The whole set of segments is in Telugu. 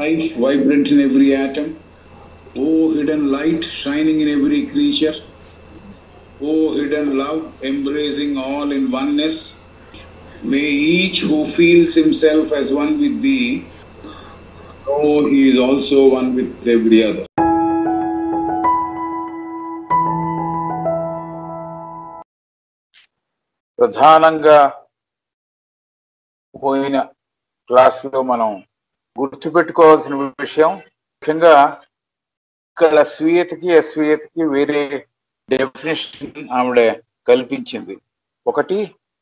life vibrant in every atom. O hidden light shining in every creature. O hidden love embracing all in oneness. May each who feels himself as one with thee know he is also one with every other. ప్రధానంగా పోయిన క్లాసులో మనం గుర్తుపెట్టుకోవాల్సిన విషయం ముఖ్యంగా ఇక్కడ స్వీయతకి అస్వీయతకి వేరే డెఫినేషన్ ఆవిడ కల్పించింది ఒకటి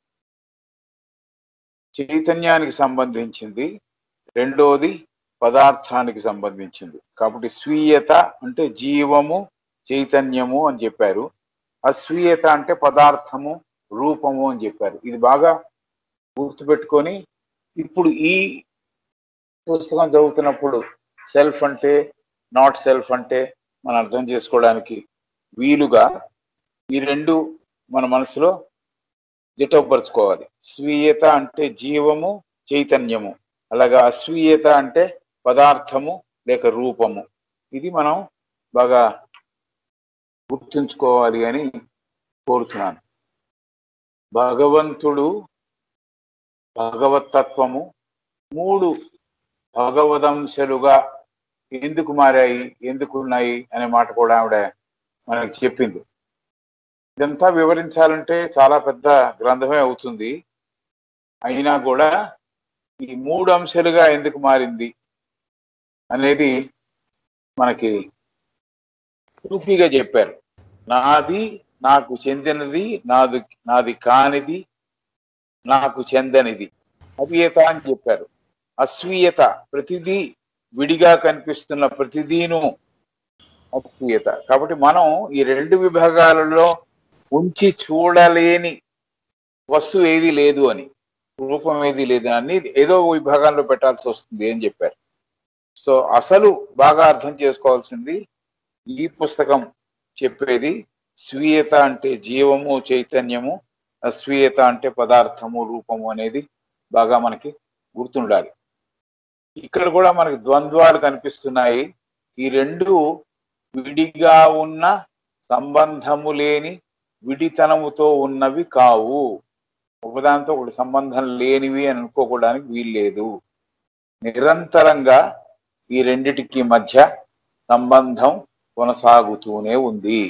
చైతన్యానికి సంబంధించింది రెండోది పదార్థానికి సంబంధించింది కాబట్టి స్వీయత అంటే జీవము చైతన్యము అని చెప్పారు అస్వీయత అంటే పదార్థము రూపము అని చెప్పారు ఇది బాగా గుర్తుపెట్టుకొని ఇప్పుడు ఈ పుస్తకం చదువుతున్నప్పుడు సెల్ఫ్ అంటే నాట్ సెల్ఫ్ అంటే మనం అర్థం చేసుకోవడానికి వీలుగా ఈ రెండు మన మనసులో దిటపరుచుకోవాలి స్వీయత అంటే జీవము చైతన్యము అలాగా అస్వీయత అంటే పదార్థము లేక రూపము ఇది మనం బాగా గుర్తుంచుకోవాలి అని కోరుతున్నాను భగవంతుడు భగవతత్వము మూడు భగవదంశలుగా ఎందుకు మారాయి ఎందుకు ఉన్నాయి అనే మాట కూడా ఆవిడ మనకి చెప్పింది ఇదంతా వివరించాలంటే చాలా పెద్ద గ్రంథమే అవుతుంది అయినా కూడా ఈ మూడు అంశాలుగా ఎందుకు మారింది అనేది మనకి సూఫీగా చెప్పారు నాది నాకు చెందినది నాది నాది కానిది నాకు చెందనిది అవియత అని చెప్పారు అస్వీయత ప్రతిదీ విడిగా కనిపిస్తున్న ప్రతిదీను అస్వీయత కాబట్టి మనం ఈ రెండు విభాగాలలో ఉంచి చూడలేని వస్తువు ఏది లేదు అని రూపం ఏది లేదు అని ఏదో విభాగంలో పెట్టాల్సి వస్తుంది అని చెప్పారు సో అసలు బాగా అర్థం చేసుకోవాల్సింది ఈ పుస్తకం చెప్పేది స్వీయత అంటే జీవము చైతన్యము అస్వీయత అంటే పదార్థము రూపము అనేది బాగా మనకి గుర్తుండాలి ఇక్కడ కూడా మనకి ద్వంద్వాలు కనిపిస్తున్నాయి ఈ రెండు విడిగా ఉన్న సంబంధము లేని విడితనముతో ఉన్నవి కావు ఒకదానితో ఒకటి సంబంధం లేనివి అని అనుకోకూడడానికి వీల్లేదు నిరంతరంగా ఈ రెండిటికి మధ్య సంబంధం కొనసాగుతూనే ఉంది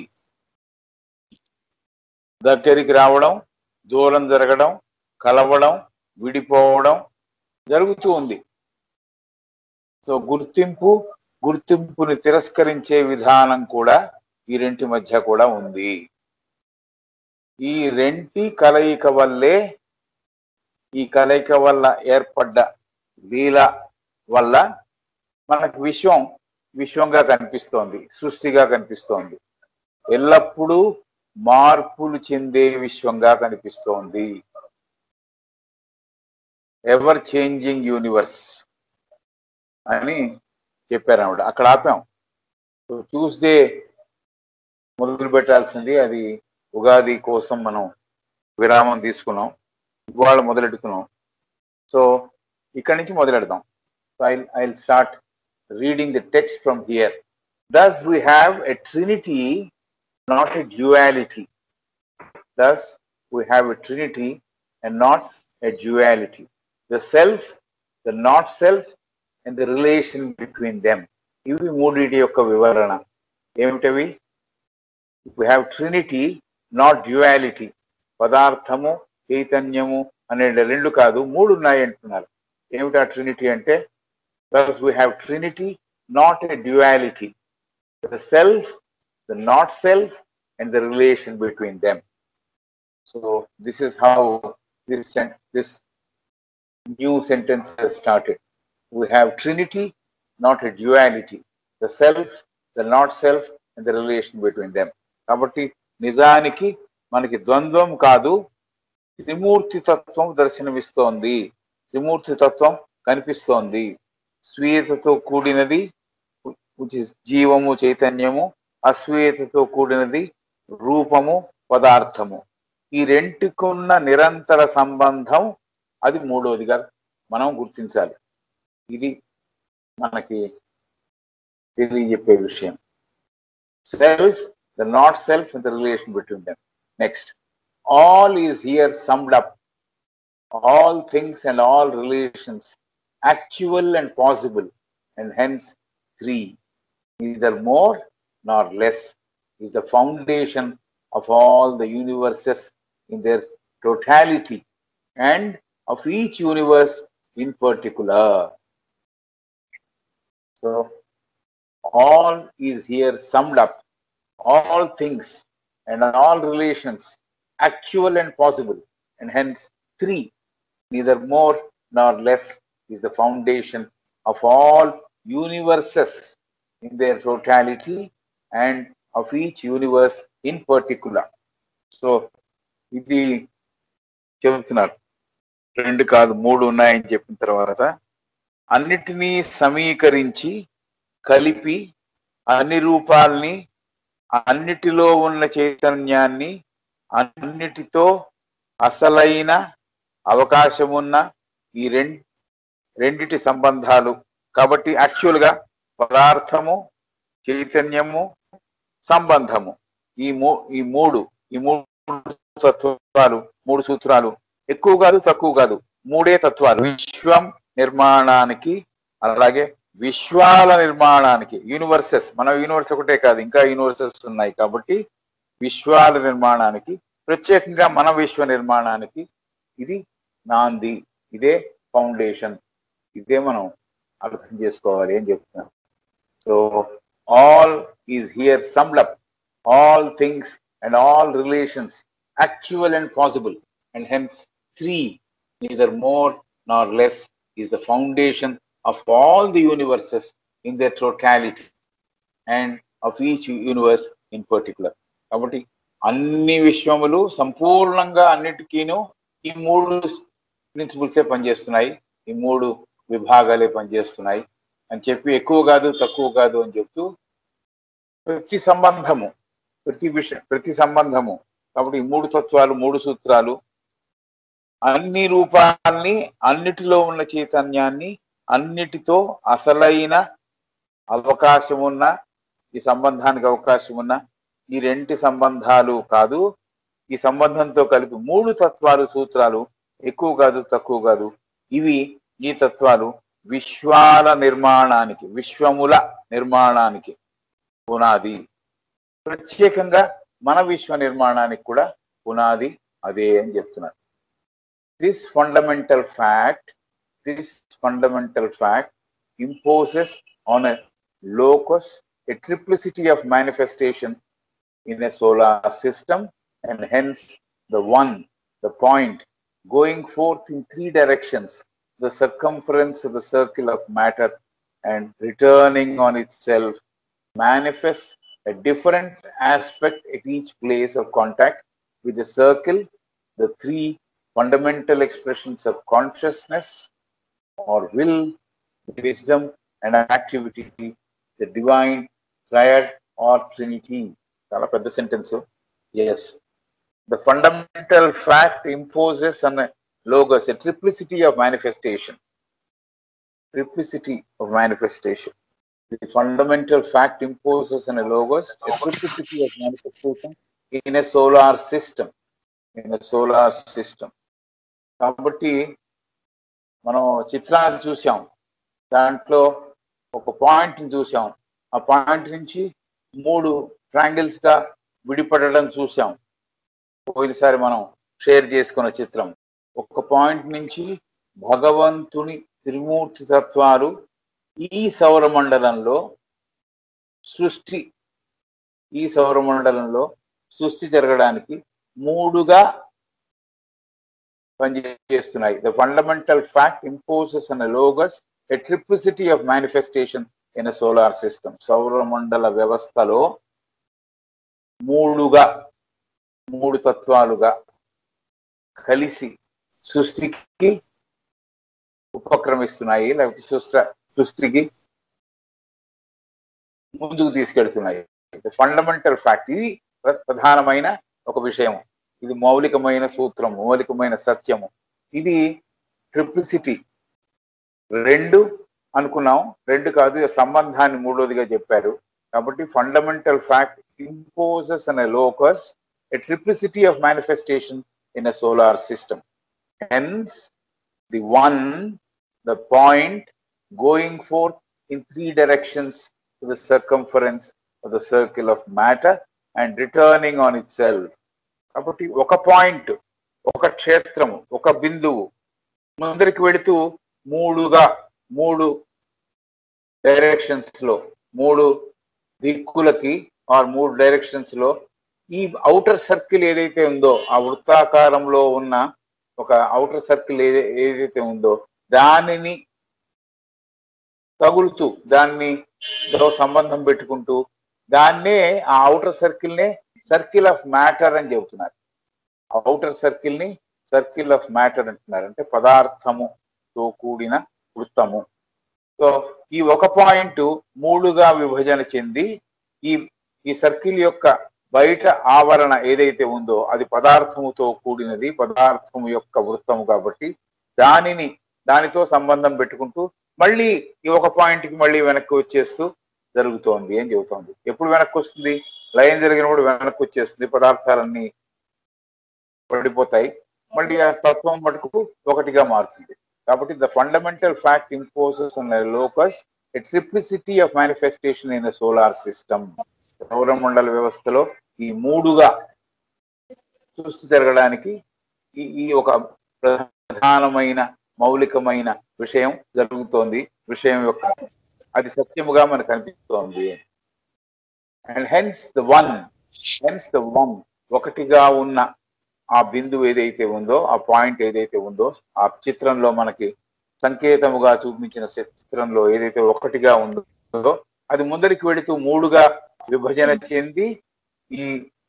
దగ్గరికి రావడం దూరం జరగడం కలవడం విడిపోవడం జరుగుతూ ఉంది సో గుర్తింపు గుర్తింపుని తిరస్కరించే విధానం కూడా ఈ రెంటి మధ్య కూడా ఉంది ఈ రెంటి కలయిక వల్లే ఈ కలయిక వల్ల ఏర్పడ్డ లీల వల్ల మనకు విశ్వం విశ్వంగా కనిపిస్తోంది సృష్టిగా కనిపిస్తోంది ఎల్లప్పుడూ మార్పులు చెందే విశ్వంగా కనిపిస్తోంది ఎవర్ చేంజింగ్ యూనివర్స్ అని చెప్పారు ఆవిడ అక్కడ ఆపాం ట్యూస్డే మొదలు పెట్టాల్సింది అది ఉగాది కోసం మనం విరామం తీసుకున్నాం ఇవాళ మొదలెడుతున్నాం సో ఇక్కడి నుంచి మొదలెడదాం so I I start reading the text from here thus we have a trinity not a duality. Thus, we have a trinity and not a duality. The self, the not self, and the relation between them. ఇవి మూడింటి యొక్క వివరణ ఏమిటవి we have trinity not duality పదార్థము చైతన్యము అనే రెండు కాదు మూడు ఉన్నాయి అంటున్నారు ఏమిటా ట్రినిటీ అంటే thus we have trinity not a duality the self the not self and the relation between them. So this is how this sen- this new sentence has started. We have Trinity, not a duality. The self, the not self, and the relation between them. కాబట్టి నిజానికి మనకి ద్వంద్వం కాదు త్రిమూర్తి తత్వం దర్శనమిస్తోంది త్రిమూర్తి తత్వం కనిపిస్తోంది స్వీయతతో కూడినది which is జీవము చైతన్యము అస్వీయతతో కూడినది రూపము పదార్థము ఈ రెంటికున్న నిరంతర సంబంధం అది మూడోదిగా మనం గుర్తించాలి ఇది మనకి తెలియజెప్పే విషయం self the not self the relation between them next all is here summed up all things and all relations, actual and possible, and hence three, neither more nor less, is the foundation of all the universes in their totality and of each universe in particular. So, all is here summed up, all things and all relations, actual and possible, and hence three, neither more nor less, is the foundation of all universes in their totality and of each universe in particular. So ఇది చెబుతున్నారు రెండు కాదు మూడు ఉన్నాయని చెప్పిన తర్వాత అన్నిటినీ సమీకరించి కలిపి అన్ని రూపాల్ని అన్నిటిలో ఉన్న చైతన్యాన్ని అన్నిటితో అసలైన అవకాశమున్న ఈ రెండు రెండిటి సంబంధాలు కాబట్టి యాక్చువల్ గా పదార్థము చైతన్యము సంబంధము ఈ మూ ఈ మూడు ఈ మూడు తత్వాలు మూడు సూత్రాలు ఎక్కువ కాదు తక్కువ కాదు మూడే తత్వాలు విశ్వం నిర్మాణానికి అలాగే విశ్వాల నిర్మాణానికి యూనివర్సెస్ మన యూనివర్స్ ఒకటే కాదు ఇంకా యూనివర్సెస్ ఉన్నాయి కాబట్టి విశ్వాల నిర్మాణానికి ప్రత్యేకంగా మన విశ్వ నిర్మాణానికి ఇది నాంది ఇదే ఫౌండేషన్ ఇదే మనం అర్థం చేసుకోవాలి అని చెప్తున్నాం so all is here summed up all things and all relations actual and possible and hence three neither more nor less is the foundation of all the universes in the totality and of each universe in particular కాబట్టి అన్ని విశ్వములు సంపూర్ణంగా అన్నిటికీను ఈ మూడు ప్రిన్సిపల్సే పనిచేస్తున్నాయి ఈ మూడు విభాగాలే పనిచేస్తున్నాయి అని చెప్పి ఎక్కువ కాదు తక్కువ కాదు అని చెప్తూ ప్రతి సంబంధము ప్రతి విషయం ప్రతి సంబంధము కాబట్టి ఈ మూడు తత్వాలు మూడు సూత్రాలు అన్ని రూపాల్ని అన్నిటిలో ఉన్న చైతన్యాన్ని అన్నిటితో అసలైన అవకాశం ఉన్న ఈ సంబంధానికి అవకాశం ఉన్న ఈ రెంటి సంబంధాలు కాదు ఈ సంబంధంతో కలిపి మూడు తత్వాలు సూత్రాలు ఎక్కువ కాదు తక్కువ కాదు ఇవి ఈ తత్వాలు విశ్వాల నిర్మాణానికి విశ్వముల నిర్మాణానికి పునాది ప్రత్యేకంగా మన విశ్వ నిర్మాణానికి కూడా పునాది అదే అని చెప్తున్నారు this fundamental fact this fundamental fact imposes on a locus a triplicity of manifestation in a solar system and hence the one, the point, going forth in three directions, the circumference of the circle of matter and returning on itself manifests a different aspect at each place of contact with the circle, the three fundamental expressions of consciousness or will, wisdom, and activity, the divine triad or trinity. చాలా పెద్ద sentence yes the fundamental fact imposes on a logos a triplicity of manifestation triplicity of manifestation the fundamental fact imposes on a logos a triplicity of manifestation in a solar system in a solar system కాబట్టి మనం చిత్రాన్ని చూసాం దాంట్లో ఒక పాయింట్ చూసాం ఆ పాయింట్ నుంచి మూడు ట్రాంగిల్స్ గా విడిపడడం చూసాం పోయినసారి మనం షేర్ చేసుకున్న చిత్రం ఒక పాయింట్ నుంచి భగవంతుని త్రిమూర్తి తత్వాలు ఈ సౌర మండలంలో సృష్టి ఈ సౌర మండలంలో సృష్టి జరగడానికి మూడుగా పనిచేస్తున్నాయి the fundamental fact imposes on logos a triplicity of manifestation in a solar system సౌర మండల వ్యవస్థలో మూడుగా మూడు తత్వాలుగా కలిసి సృష్టికి ఉపక్రమిస్తున్నాయి లేకపోతే సృష్ట సృష్టికి ముందుకు తీసుకెళ్తున్నాయి ఫండమెంటల్ ఫ్యాక్ట్ ఇది ప్రధానమైన ఒక విషయం ఇది మౌలికమైన సూత్రం మౌలికమైన సత్యము ఇది ట్రిప్లిసిటీ రెండు అనుకున్నాం రెండు కాదు ఈ సంబంధాన్ని మూడోదిగా చెప్పారు కాబట్టి fundamental fact imposes on locus a triplicity of manifestation in a solar system hence the one the point going forth in three directions to the circumference of the circle of matter and returning on itself కాబట్టి ఒక పాయింట్ ఒక క్షేత్రము ఒక బిందువు ముందరికి వెళుతూ మూడుగా మూడు డైరెక్షన్స్ లో మూడు దిక్కులకి ఆర్ మూడు డైరెక్షన్స్ లో ఈ అవుటర్ సర్కిల్ ఏదైతే ఉందో ఆ వృత్తాకారంలో ఉన్న ఒక అవుటర్ సర్కిల్ ఏదై ఏదైతే ఉందో దానిని తగులుతూ దాన్ని తో సంబంధం పెట్టుకుంటూ దాన్నే ఆ అవుటర్ సర్కిల్ నే సర్కిల్ ఆఫ్ మ్యాటర్ అని చెబుతున్నారు అవుటర్ సర్కిల్ ని సర్కిల్ ఆఫ్ మ్యాటర్ అంటున్నారు అంటే పదార్థముతో కూడిన వృత్తము సో ఈ ఒక పాయింట్ మూడుగా విభజన చెంది ఈ ఈ సర్కిల్ యొక్క బయట ఆవరణ ఏదైతే ఉందో అది పదార్థముతో కూడినది పదార్థము యొక్క వృత్తము కాబట్టి దానిని దానితో సంబంధం పెట్టుకుంటూ మళ్ళీ ఈ ఒక పాయింట్ కి మళ్ళీ వెనక్కి వచ్చేస్తూ జరుగుతోంది అని చెబుతోంది ఎప్పుడు వెనక్కి వస్తుంది లయం జరిగినప్పుడు వెనక్కి వచ్చేస్తుంది పదార్థాలన్నీ పడిపోతాయి మళ్ళీ ఆ తత్వం మటుకు ఒకటిగా మారుతుంది కాబట్టి the fundamental fact imposes on locus a triplicity of manifestation in solar system సౌరమండల వ్యవస్థలో ఈ మూడుగా సృష్టి జరగడానికి ఈ ఈ ఒక ప్రధానమైన మౌలికమైన విషయం జరుగుతోంది విషయం యొక్క అది సత్యముగా మనకు కనిపిస్తోంది and hence the one hence the one ఒకటిగా ఉన్న ఆ బిందువు ఏదైతే ఉందో ఆ పాయింట్ ఏదైతే ఉందో ఆ చిత్రంలో మనకి సంకేతముగా చూపించిన చిత్రంలో ఏదైతే ఒకటిగా ఉందో అది ముందరికి వెళుతూ మూడుగా విభజన చెంది ఈ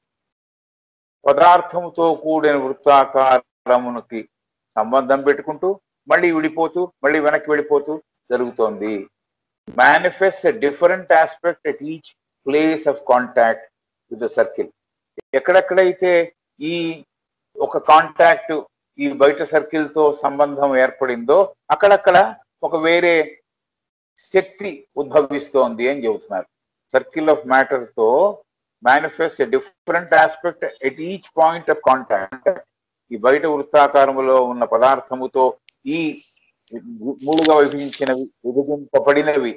పదార్థముతో కూడిన వృత్తాకారమునికి సంబంధం పెట్టుకుంటూ మళ్ళీ విడిపోతూ మళ్ళీ వెనక్కి వెళ్ళిపోతూ జరుగుతోంది manifest different aspect at each place of contact with the circle ఎక్కడెక్కడైతే ఈ ఒక కాంటాక్ట్ ఈ బయట సర్కిల్ తో సంబంధం ఏర్పడిందో అక్కడక్కడ ఒక వేరే శక్తి ఉద్భవిస్తోంది అని చెబుతున్నారు సర్కిల్ ఆఫ్ మ్యాటర్ తో manifest different aspect at each point of contact ఈ బయట వృత్తాకారములో ఉన్న పదార్థముతో ఈ మూడుగా విభజించినవి విభజింపబడినవి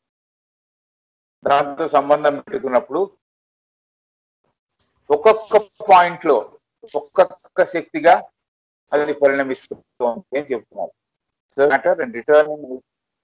దాంతో సంబంధం పెట్టుకున్నప్పుడు ఒక్కొక్క పాయింట్ లో ఒక్కొక్క శక్తిగా అది పరిణమిస్తుంది అని చెప్తున్నారు matter and returning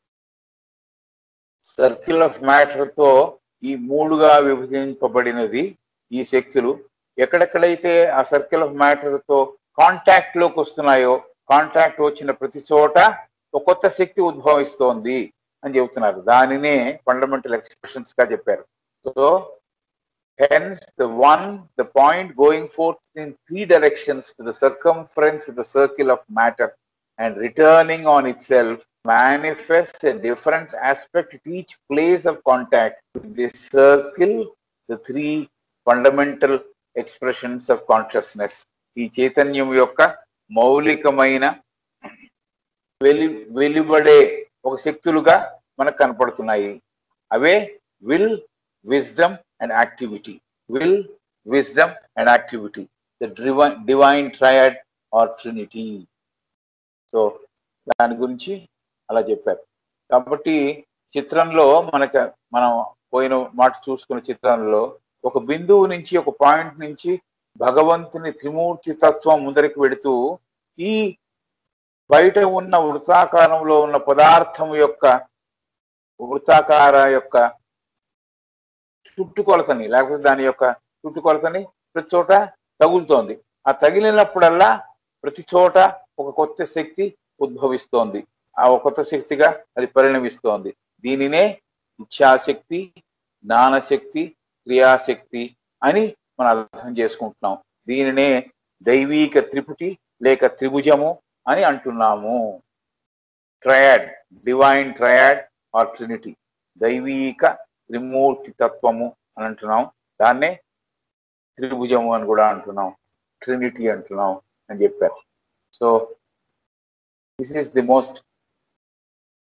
circle of matter తో ఈ మూడుగా విభజింపబడినది ఈ శక్తులు ఎక్కడెక్కడైతే ఆ సర్కిల్ ఆఫ్ మ్యాటర్ తో కాంటాక్ట్ లోకి వస్తున్నాయో కాంటాక్ట్ వచ్చిన ప్రతి చోట ఒక కొత్త శక్తి ఉద్భవిస్తోంది అని చెబుతున్నారు దానినే ఫండమెంటల్ ఎక్స్ప్రెషన్స్ గా చెప్పారు so hence the one the point going forth in three directions to the circumference of the circle of matter and returning on itself manifests a different aspect at each place of contact with this circle the three fundamental expressions of consciousness ఈ చైతన్యం యొక్క మౌలికమైన వెలి వెలువడే ఒక శక్తులుగా మనకు కనపడుతున్నాయి అవే will wisdom and activity will wisdom and activity the divine divine triad or trinity so దాని గురించి అలా చెప్పారు కాబట్టి చిత్రంలో మనకు మనం పోయిన మాట చూసుకున్న చిత్రంలో ఒక బిందువు నుంచి ఒక పాయింట్ నుంచి భగవంతుని త్రిమూర్తి తత్వం ముందరికి వెడుతూ ఈ బయట ఉన్న వృత్తాకారంలో ఉన్న పదార్థం యొక్క వృత్తాకార యొక్క చుట్టుకొలతని లేకపోతే దాని యొక్క చుట్టుకొలతని ప్రతి చోట తగులుతోంది ఆ తగిలినప్పుడల్లా ప్రతి చోట ఒక కొత్త శక్తి ఉద్భవిస్తోంది ఆ ఒక కొత్త శక్తిగా అది పరిణమిస్తోంది దీనినే ఇచ్ఛాశక్తి జ్ఞానశక్తి క్రియాశక్తి అని మనం అర్థం చేసుకుంటున్నాం దీనినే దైవీక త్రిపుటి లేక త్రిభుజము అని అంటున్నాము triad divine triad or trinity దైవీక త్రిమూర్తి తత్వము అని అంటున్నాం దాన్నే త్రిభుజము అని కూడా అంటున్నాం ట్రినిటీ అంటున్నాం అని చెప్పారు so this is the most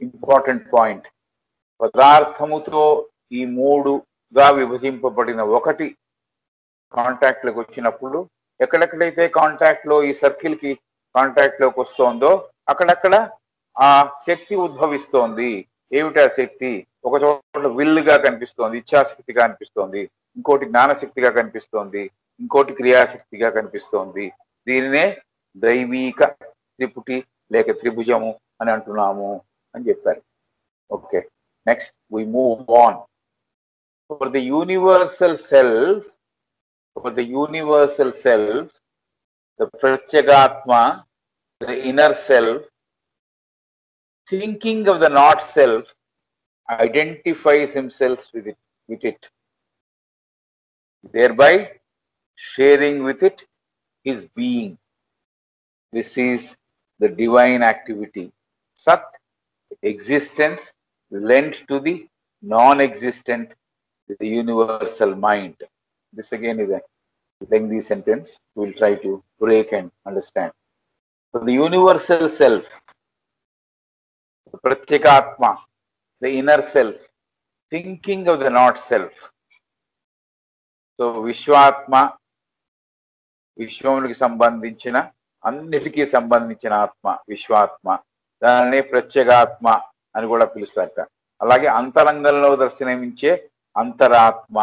important point పదార్థముతో ఈ మూడుగా విభజింపబడిన ఒకటి కాంటాక్ట్ లోకి వచ్చినప్పుడు ఎక్కడెక్కడైతే కాంటాక్ట్ లో ఈ సర్కిల్ కి కాంటాక్ట్ లోకి వస్తోందో అక్కడక్కడ ఆ శక్తి ఉద్భవిస్తోంది ఏమిటి ఆ శక్తి ఒక చోట విల్లుగా కనిపిస్తోంది ఇచ్ఛాశక్తిగా కనిపిస్తోంది ఇంకోటి జ్ఞానశక్తిగా కనిపిస్తోంది ఇంకోటి క్రియాశక్తిగా కనిపిస్తోంది దీనినే దైవీక త్రిపుటి లేక త్రిభుజము అని అంటున్నాము అని చెప్పారు okay next we move on for the universal self for the universal self the Pratyekatma the inner self thinking of the not self identifies himself with it, with it thereby sharing with it his being this is the divine activity sat existence lent to the non-existent the universal mind this again is a lengthy sentence we'll try to break and understand so the universal self the pratyekatma, the inner self, thinking of the not self. So విశ్వాత్మ విశ్వమునికి సంబంధించిన అన్నిటికీ సంబంధించిన ఆత్మ విశ్వాత్మ దానిని ప్రత్యేగాత్మ అని కూడా పిలుస్తారట అలాగే అంతరంగంలో దర్శనమించే అంతరాత్మ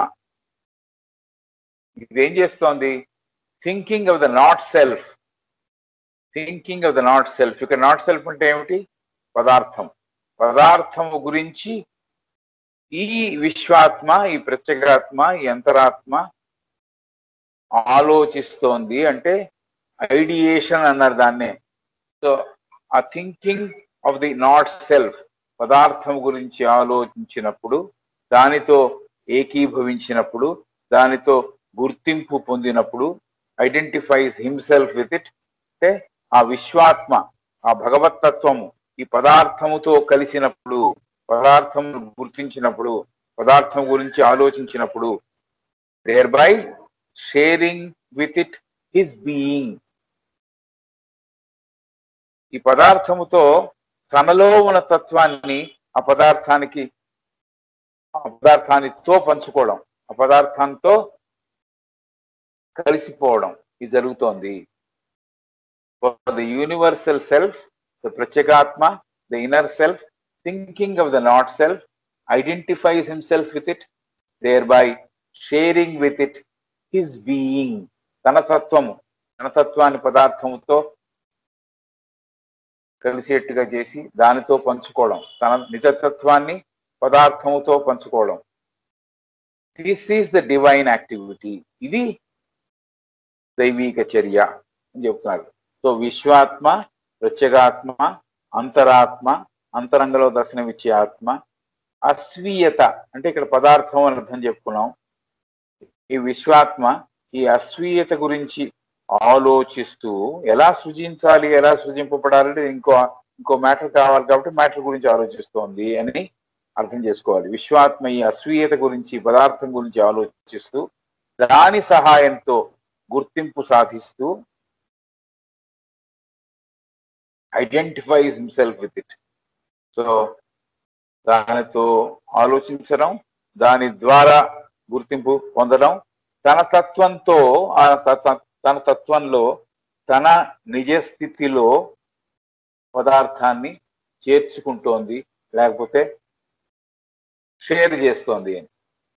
ఇదేం చేస్తోంది thinking of the not self thinking of the not self ఇక్కడ నాట్ సెల్ఫ్ అంటే ఏమిటి పదార్థం పదార్థము గురించి ఈ విశ్వాత్మ ఈ ప్రత్యేగాత్మ ఈ అంతరాత్మ ఆలోచిస్తోంది అంటే ఐడియేషన్ అన్నారు దాన్నే సో ఆ thinking of the not self పదార్థం గురించి ఆలోచించినప్పుడు దానితో ఏకీభవించినప్పుడు దానితో గుర్తింపు పొందినప్పుడు ఐడెంటిఫైస్ హిమ్సెల్ఫ్ విత్ ఇట్ అంటే ఆ విశ్వాత్మ ఆ భగవతత్వము ఈ పదార్థముతో కలిసినప్పుడు పదార్థం గుర్తించినప్పుడు పదార్థం గురించి ఆలోచించినప్పుడు thereby sharing with it his being ఈ పదార్థముతో తనలో ఉన్న తత్వాన్ని ఆ పదార్థానికి ఆ పదార్థానితో పంచుకోవడం ఆ పదార్థంతో కలిసిపోవడం ఇది జరుగుతోంది the universal self the Pratyekatma, the inner self, thinking of the not self, identifies himself with it, thereby sharing with it his being. తన తత్వము తన తత్వాన్ని పదార్థముతో కలిసేట్టుగా చేసి దానితో పంచుకోవడం తన నిజతత్వాన్ని పదార్థముతో పంచుకోవడం this is the divine activity ఇది దైవీక చర్య అని చెప్తున్నారు సో విశ్వాత్మ ప్రత్యేగాత్మ అంతరాత్మ అంతరంగంలో దర్శనమిచ్చే ఆత్మ అస్వీయత అంటే ఇక్కడ పదార్థం అని అర్థం చెప్పుకున్నాం ఈ విశ్వాత్మ ఈ అస్వీయత గురించి ఆలోచిస్తూ ఎలా సృజించాలి ఎలా సృజింపబడాలంటే ఇంకో ఇంకో మ్యాటర్ కావాలి కాబట్టి మ్యాటర్ గురించి ఆలోచిస్తోంది అని అర్థం చేసుకోవాలి విశ్వాత్మ ఈ అస్వీయత గురించి పదార్థం గురించి ఆలోచిస్తూ దాని సహాయంతో గుర్తింపు సాధిస్తూ identifies himself with it so దానితో ఆలోచించడం దాని ద్వారా గుర్తింపు పొందడం తన తత్వంతో ఆ తత్వ- తన తత్వంలో తన నిజ స్థితిలో పదార్థాన్ని చేర్చుకుంటోంది లేకపోతే షేర్ చేస్తోంది అని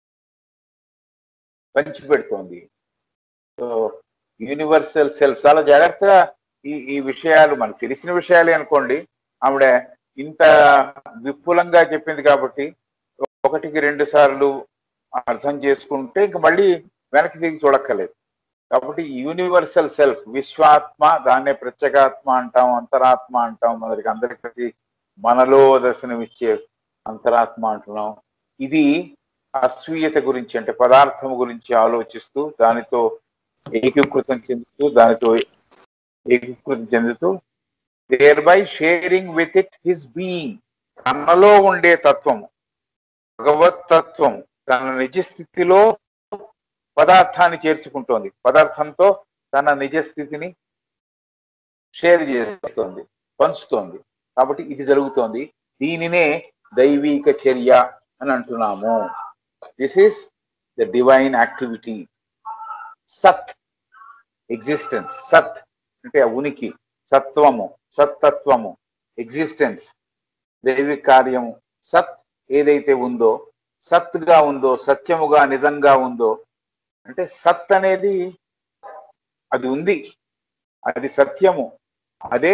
పంచిపెడుతోంది సో యూనివర్సల్ సెల్ఫ్ చాలా జాగ్రత్తగా ఈ ఈ విషయాలు మనకు తెలిసిన విషయాలే అనుకోండి ఆవిడ ఇంత విపులంగా చెప్పింది కాబట్టి ఒకటికి రెండు సార్లు అర్థం చేసుకుంటే ఇంక మళ్ళీ వెనక్కి తిరిగి చూడక్కర్లేదు కాబట్టి యూనివర్సల్ సెల్ఫ్ విశ్వాత్మ దాన్నే ప్రత్యేగాత్మ అంటాం అంతరాత్మ అంటాం మనకి అందరికీ మనలో దర్శనమిచ్చే అంతరాత్మ అంటున్నాం ఇది అస్వీయత గురించి అంటే పదార్థం గురించి ఆలోచిస్తూ దానితో ఏకీకృతం చెందుతూ దానితో ఏకీకృతం చెందుతూ thereby sharing with it his being తనలో ఉండే తత్వము భగవత్ తత్వం తన నిజ స్థితిలో పదార్థాన్ని చేర్చుకుంటోంది పదార్థంతో తన నిజ స్థితిని షేర్ చేస్తోంది పంచుతోంది కాబట్టి ఇది జరుగుతోంది దీనినే దైవీక చర్య అని అంటున్నాము this is the divine activity Sat existence సత్ అంటే ఆ ఉనికి సత్వము సత్తత్వము ఎగ్జిస్టెన్స్ దైవిక కార్యము సత్ ఏదైతే ఉందో సత్గా ఉందో సత్యముగా నిజంగా ఉందో అంటే సత్ అనేది అది ఉంది అది సత్యము అదే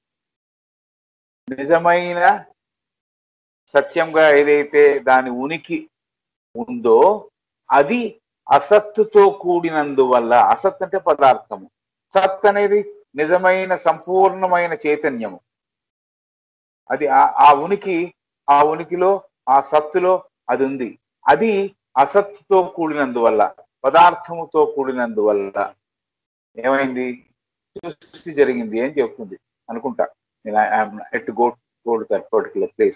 నిజమైన సత్యంగా ఏదైతే దాని ఉనికి ఉందో అది అసత్తుతో కూడినందువల్ల అసత్ అంటే పదార్థము సత్ అనేది నిజమైన సంపూర్ణమైన చైతన్యము అది ఆ- ఆ ఉనికి ఆ ఉనికిలో ఆ సత్తులో అది ఉంది అది అసత్తుతో కూడినందువల్ల పదార్థముతో కూడినందువల్ల ఏమైంది సృష్టి జరిగింది అని చెప్తుంది అనుకుంటా నేను at go go to that particular place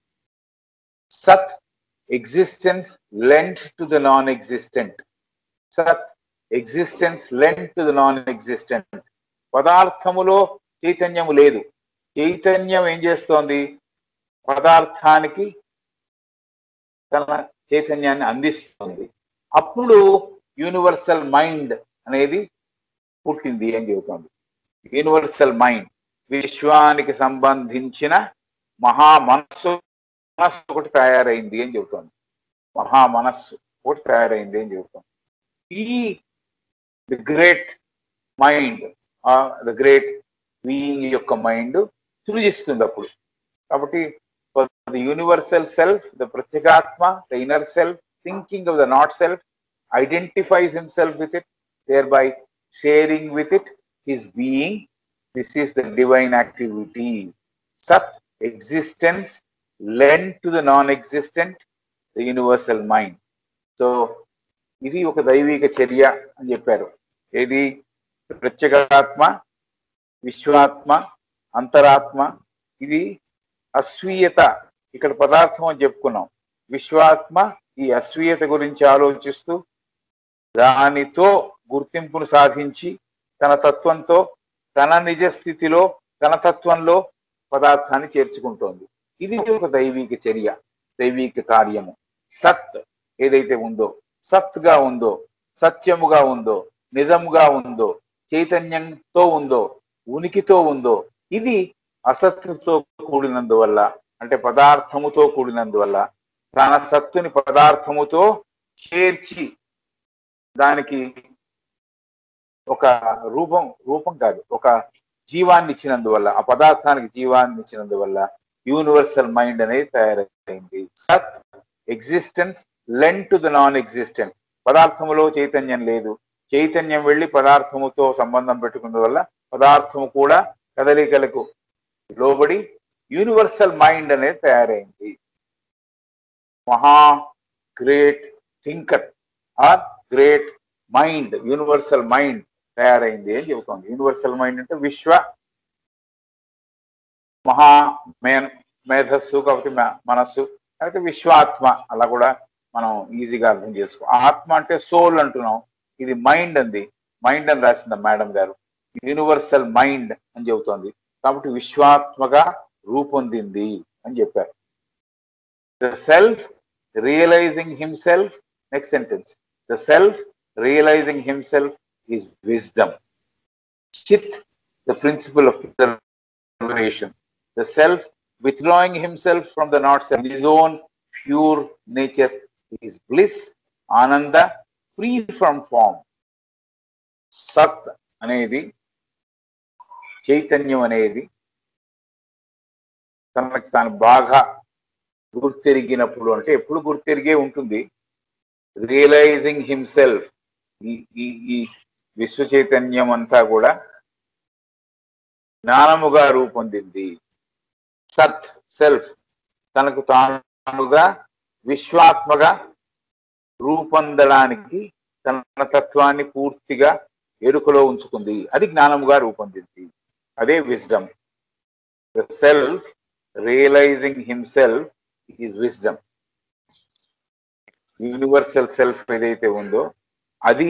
Sat existence lent to the non existent Sat existence lent to the non existent పదార్థములో చైతన్యము లేదు చైతన్యం ఏం చేస్తోంది పదార్థానికి తన చైతన్యాన్ని అందిస్తుంది అప్పుడు యూనివర్సల్ మైండ్ అనేది పుట్టింది అని చెబుతోంది యూనివర్సల్ మైండ్ విశ్వానికి సంబంధించిన మహా మనస్సు మనస్సు ఒకటి తయారైంది అని చెబుతోంది మహా మనస్సు ఒకటి తయారైంది అని చెబుతోంది ఈ the great mind the great being యొక్క మైండ్ సృజిస్తుంది అప్పుడు కాబట్టి the universal self the Pratyekatma the inner self thinking of the not self identifies himself with it thereby sharing with it his being this is the divine activity Sat existence lend to the non existent the universal mind so ఇది ఒక దైవిక చర్య అని చెప్పారు ఏది ప్రత్యేగాత్మ విశ్వాత్మ అంతరాత్మ ఇది అస్వీయత ఇక్కడ పదార్థం అని చెప్పుకున్నాం విశ్వాత్మ ఈ అస్వీయత గురించి ఆలోచిస్తూ దానితో గుర్తింపును సాధించి తన తత్వంతో తన నిజ స్థితిలో తన తత్వంలో పదార్థాన్ని చేర్చుకుంటోంది ఇది ఒక దైవిక చర్య దైవిక కార్యము సత్ ఏదైతే ఉందో సత్గా ఉందో సత్యముగా ఉందో నిజముగా ఉందో చైతన్యంతో ఉందో ఉనికితో ఉందో ఇది అసత్తుతో కూడినందువల్ల అంటే పదార్థముతో కూడినందువల్ల తన సత్తుని పదార్థముతో చేర్చి దానికి ఒక రూపం రూపం కాదు ఒక జీవాన్ని ఇచ్చినందువల్ల ఆ పదార్థానికి జీవాన్ని ఇచ్చినందువల్ల యూనివర్సల్ మైండ్ అనేది తయారైంది Sat existence lent to the non existent పదార్థములో చైతన్యం లేదు చైతన్యం వెళ్ళి పదార్థముతో సంబంధం పెట్టుకున్న వల్ల పదార్థము కూడా కదలికలకు లోబడి యూనివర్సల్ మైండ్ అనేది తయారైంది మహా great thinker or great mind universal mind తయారైంది అని చెబుతోంది యూనివర్సల్ మైండ్ అంటే విశ్వ మహా మే మేధస్సు కాబట్టి మ- మనస్సు అయితే విశ్వాత్మ అలా కూడా మనం ఈజీగా అర్థం చేసుకో ఆత్మ అంటే సోల్ అంటున్నాం ఇది మైండ్ అంది మైండ్ అని రాసింది మేడం గారు యూనివర్సల్ మైండ్ అని చెబుతోంది కాబట్టి విశ్వాత్మగా రూపొందింది అని చెప్పారు the self realising himself next sentence the self realising himself is wisdom chit the principle of preservation. The self withdrawing himself from the not self, his own pure nature is bliss, ananda, free from form. సత్ అనేది చైతన్యం అనేది తనకి తాను బాగా గుర్తెరిగినప్పుడు అంటే ఎప్పుడు గుర్తెరిగే ఉంటుంది రియలైజింగ్ హిమ్సెల్ఫ్ ఈ ఈ ఈ విశ్వ చైతన్యం అంతా కూడా జ్ఞానముగా రూపొందింది సత్ సెల్ఫ్ తనకు తానుగా విశ్వాత్మగా రూపొందడానికి తన తత్వాన్ని పూర్తిగా ఎరుకలో ఉంచుకుంది అది జ్ఞానముగా రూపొందింది అదే wisdom the self realising himself is wisdom universal self ఏదైతే ఉందో అది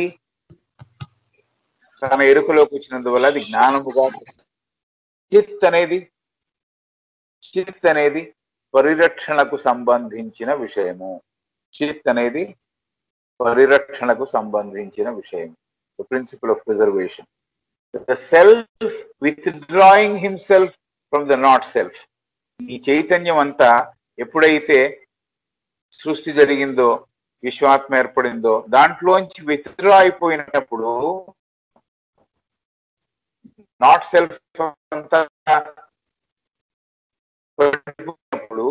తన ఎరుకలోకి వచ్చినందువల్ల అది జ్ఞానముగా చిత్ అనేది చిత్ అనేది పరిరక్షణకు సంబంధించిన విషయము చిత్ అనేది పరిరక్షణకు సంబంధించిన విషయం the principle of preservation the self withdrawing himself from the not self ఈ చైతన్యం అంతా ఎప్పుడైతే సృష్టి జరిగిందో విశ్వాత్మ ఏర్పడిందో దాంట్లోంచి విత్డ్రా అయిపోయినప్పుడు నాట్ సెల్ఫ్ అంతా పడిపోయినప్పుడు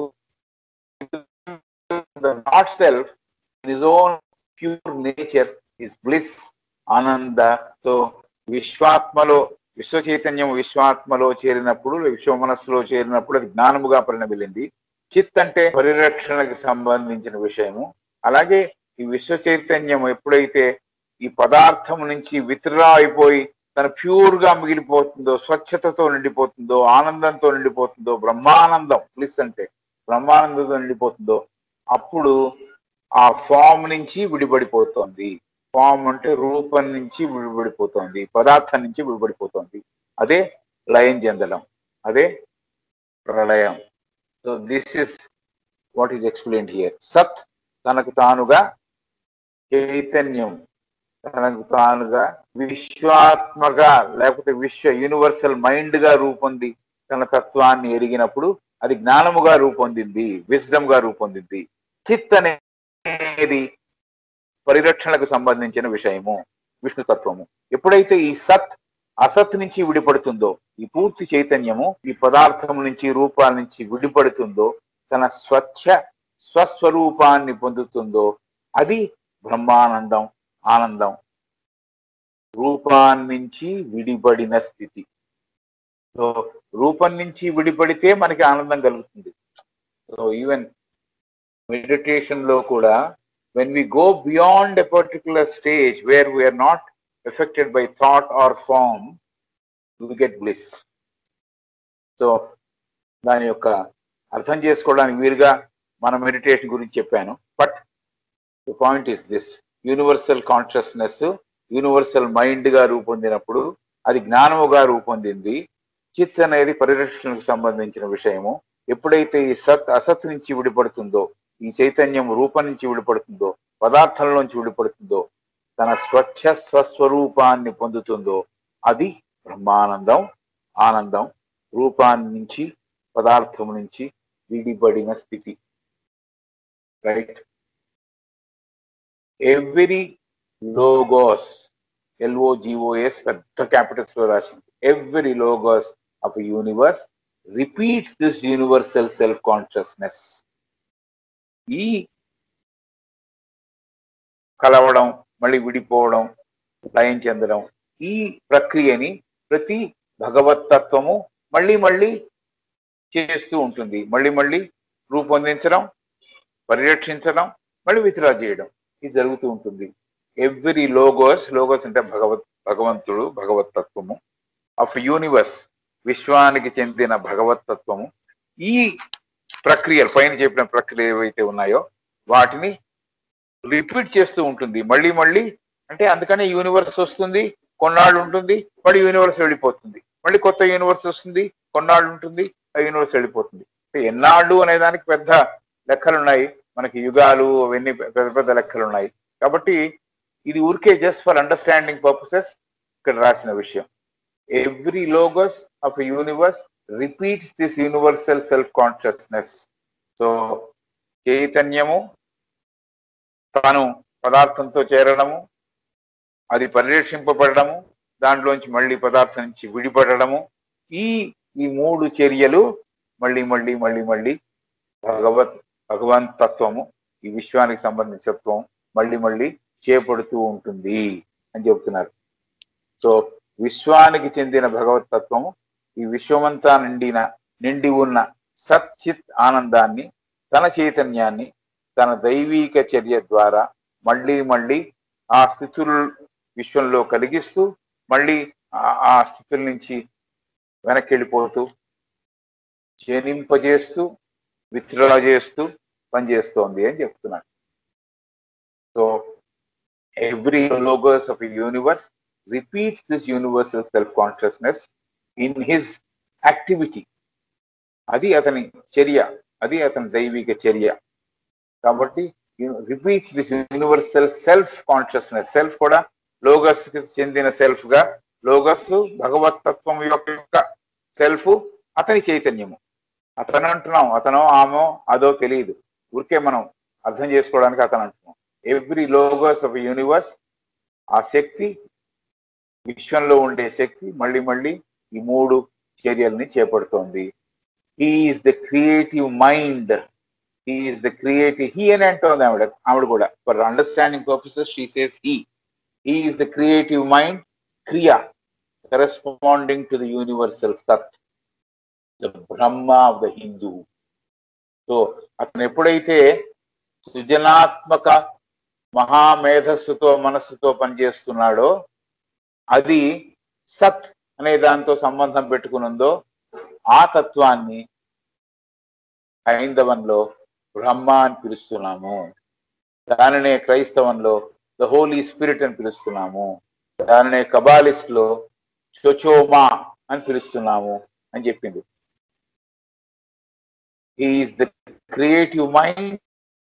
not self his own pure nature is bliss ananda so విశ్వాత్మలో విశ్వ చైతన్యం విశ్వాత్మలో చేరినప్పుడు విశ్వ మనస్సులో చేరినప్పుడు అది జ్ఞానముగా పరిణమిల్లింది చిత్ అంటే పరిరక్షణకు సంబంధించిన విషయము అలాగే ఈ విశ్వ చైతన్యం ఎప్పుడైతే ఈ పదార్థం నుంచి విత్డ్రా అయిపోయి తన ప్యూర్ గా మిగిలిపోతుందో స్వచ్ఛతతో నిండిపోతుందో ఆనందంతో నిండిపోతుందో బ్రహ్మానందం ప్లిస్ అంటే బ్రహ్మానందంతో నిండిపోతుందో అప్పుడు ఆ ఫామ్ నుంచి విడిపడిపోతుంది ఫామ్ అంటే రూపం నుంచి విడిపడిపోతుంది పదార్థం నుంచి విడిపడిపోతుంది అదే లయం చెందడం అదే ప్రళయం so this is what is explain here సత్ తనకు తానుగా చైతన్యం తనకు తానుగా విశ్వాత్మగా లేకపోతే విశ్వ యూనివర్సల్ మైండ్ గా రూపొంది తన తత్వాన్ని ఎరిగినప్పుడు అది జ్ఞానముగా రూపొందింది విజ్డమ్ గా రూపొందింది చిత్ అనేది పరిరక్షణకు సంబంధించిన విషయము విష్ణుతత్వము ఎప్పుడైతే ఈ సత్ అసత్ నుంచి విడిపడుతుందో ఈ పూర్తి చైతన్యము ఈ పదార్థం నుంచి రూపాల నుంచి విడిపడుతుందో తన స్వచ్ఛ స్వస్వరూపాన్ని పొందుతుందో అది బ్రహ్మానందం ఆనందం రూపాన్నించి విడిపడిన స్థితి సో రూపం నుంచి విడిపడితే మనకి ఆనందం కలుగుతుంది సో ఈవెన్ మెడిటేషన్ లో కూడా when we go beyond a particular stage where we are not affected by thought or form, we get bliss. So దాని యొక్క అర్థం చేసుకోవడానికి వీలుగా మన మెడిటేషన్ గురించి చెప్పాను but the point is this universal consciousness universal mind గా రూపొందినప్పుడు అది జ్ఞానముగా రూపొందింది చిత్ అనేది పరిరక్షణకు సంబంధించిన విషయము ఎప్పుడైతే ఈ సత్ అసత్ నుంచి విడిపడుతుందో ఈ చైతన్యం రూపం నుంచి విడిపడుతుందో పదార్థంలోంచి విడిపడుతుందో తన స్వచ్ఛ స్వస్వరూపాన్ని పొందుతుందో అది బ్రహ్మానందం ఆనందం రూపాన్ని నుంచి పదార్థం నుంచి విడిపడిన స్థితి రైట్ ఎవ్రీ లోగోస్ ఎల్ఓజిఓఎస్ పెద్ద క్యాపిటల్స్ లో రాసింది every logos of universe repeats this universal self consciousness ఈ కలవడం మళ్ళీ విడిపోవడం లయం చెందడం ఈ ప్రక్రియని ప్రతి భగవతత్వము మళ్ళీ మళ్ళీ చేస్తూ ఉంటుంది మళ్ళీ మళ్ళీ రూపొందించడం పరిరక్షించడం మళ్ళీ విత్డ్రా చేయడం ఇది జరుగుతూ ఉంటుంది ఎవ్రీ లోగోస్ లోగోస్ అంటే భగవత్ భగవంతుడు భగవతత్వము ఆఫ్ యూనివర్స్ విశ్వానికి చెందిన భగవతత్వము ఈ ప్రక్రియలు పైన చెప్పిన ప్రక్రియ ఏవైతే ఉన్నాయో వాటిని రిపీట్ చేస్తూ ఉంటుంది మళ్ళీ మళ్ళీ అంటే అందుకనే యూనివర్స్ వస్తుంది కొన్నాళ్ళు ఉంటుంది మళ్ళీ యూనివర్స్ వెళ్ళిపోతుంది మళ్ళీ కొత్త యూనివర్స్ వస్తుంది కొన్నాళ్ళు ఉంటుంది ఆ యూనివర్స్ వెళ్ళిపోతుంది అంటే ఎన్నాళ్ళు అనే దానికి పెద్ద లెక్కలు ఉన్నాయి మనకి యుగాలు అవన్నీ పెద్ద పెద్ద లెక్కలు ఉన్నాయి కాబట్టి ఇది ఊరికే జస్ట్ ఫర్ అండర్స్టాండింగ్ పర్పసెస్ ఇక్కడ రాసిన విషయం every logos of universe repeats this universal self consciousness so చైతన్యము తాను పదార్థంతో చేరడము అది పరిరక్షింపబడము దాంట్లోంచి మళ్ళీ పదార్థం నుంచి విడిపడము ఈ ఈ మూడు చర్యలు మళ్ళీ మళ్ళీ మళ్ళీ మళ్ళీ భగవత్ భగవంత్ తత్వము ఈ విశ్వానికి సంబంధించిన తత్వం మళ్ళీ మళ్ళీ చేపడుతూ ఉంటుంది అని చెప్తున్నారు సో విశ్వానికి చెందిన భగవత్ తత్వము ఈ విశ్వమంతా నిండిన నిండి ఉన్న సచ్చిత్ ఆనందాన్ని తన చైతన్యాన్ని తన దైవీక చర్య ద్వారా మళ్ళీ మళ్ళీ ఆ స్థితులు విశ్వంలో కలిగిస్తూ మళ్ళీ ఆ స్థితుల నుంచి వెనక్కి వెళ్ళిపోతూ జనింపజేస్తూ విత్డ్రా చేస్తూ పనిచేస్తోంది అని చెప్తున్నాను so every logos of universe repeats this universal self consciousness in his activity అది అతని చర్య అది అతని దైవిక చర్య కాబట్టి repeats this universal self consciousness self కూడా లోగస్ కి చెందిన సెల్ఫ్ గా లోగస్ భగవతత్వం యొక్క సెల్ఫ్ అతని చైతన్యము అతను అంటున్నాం అతనో ఆమె అదో తెలియదు ఊరికే మనం అర్థం చేసుకోవడానికి అతను అంటున్నాం ఎవ్రీ లోగస్ ఆఫ్ యూనివర్స్ ఆ శక్తి విశ్వంలో ఉండే శక్తి మళ్ళీ మళ్ళీ ఈ మూడు చర్యల్ని చేపడుతోంది he is the creative mind he is the creative he అని అంటోంది ఆవిడ ఆవిడ కూడా for understanding purposes she says he he is the creative mind kriya corresponding to the universal Sat the Brahma of the Hindu so అతను ఎప్పుడైతే సృజనాత్మక మహామేధస్సుతో మనస్సుతో పనిచేస్తున్నాడో అది సత్ అనే దాంతో సంబంధం పెట్టుకునుందో ఆ తత్వాన్ని హైందవంలో బ్రహ్మ అని పిలుస్తున్నాము దానినే క్రైస్తవంలో ద హోలీ స్పిరిట్ అని పిలుస్తున్నాము దానినే కబాలిస్ట్ లో చొచోమా అని పిలుస్తున్నాము అని చెప్పింది is the creative mind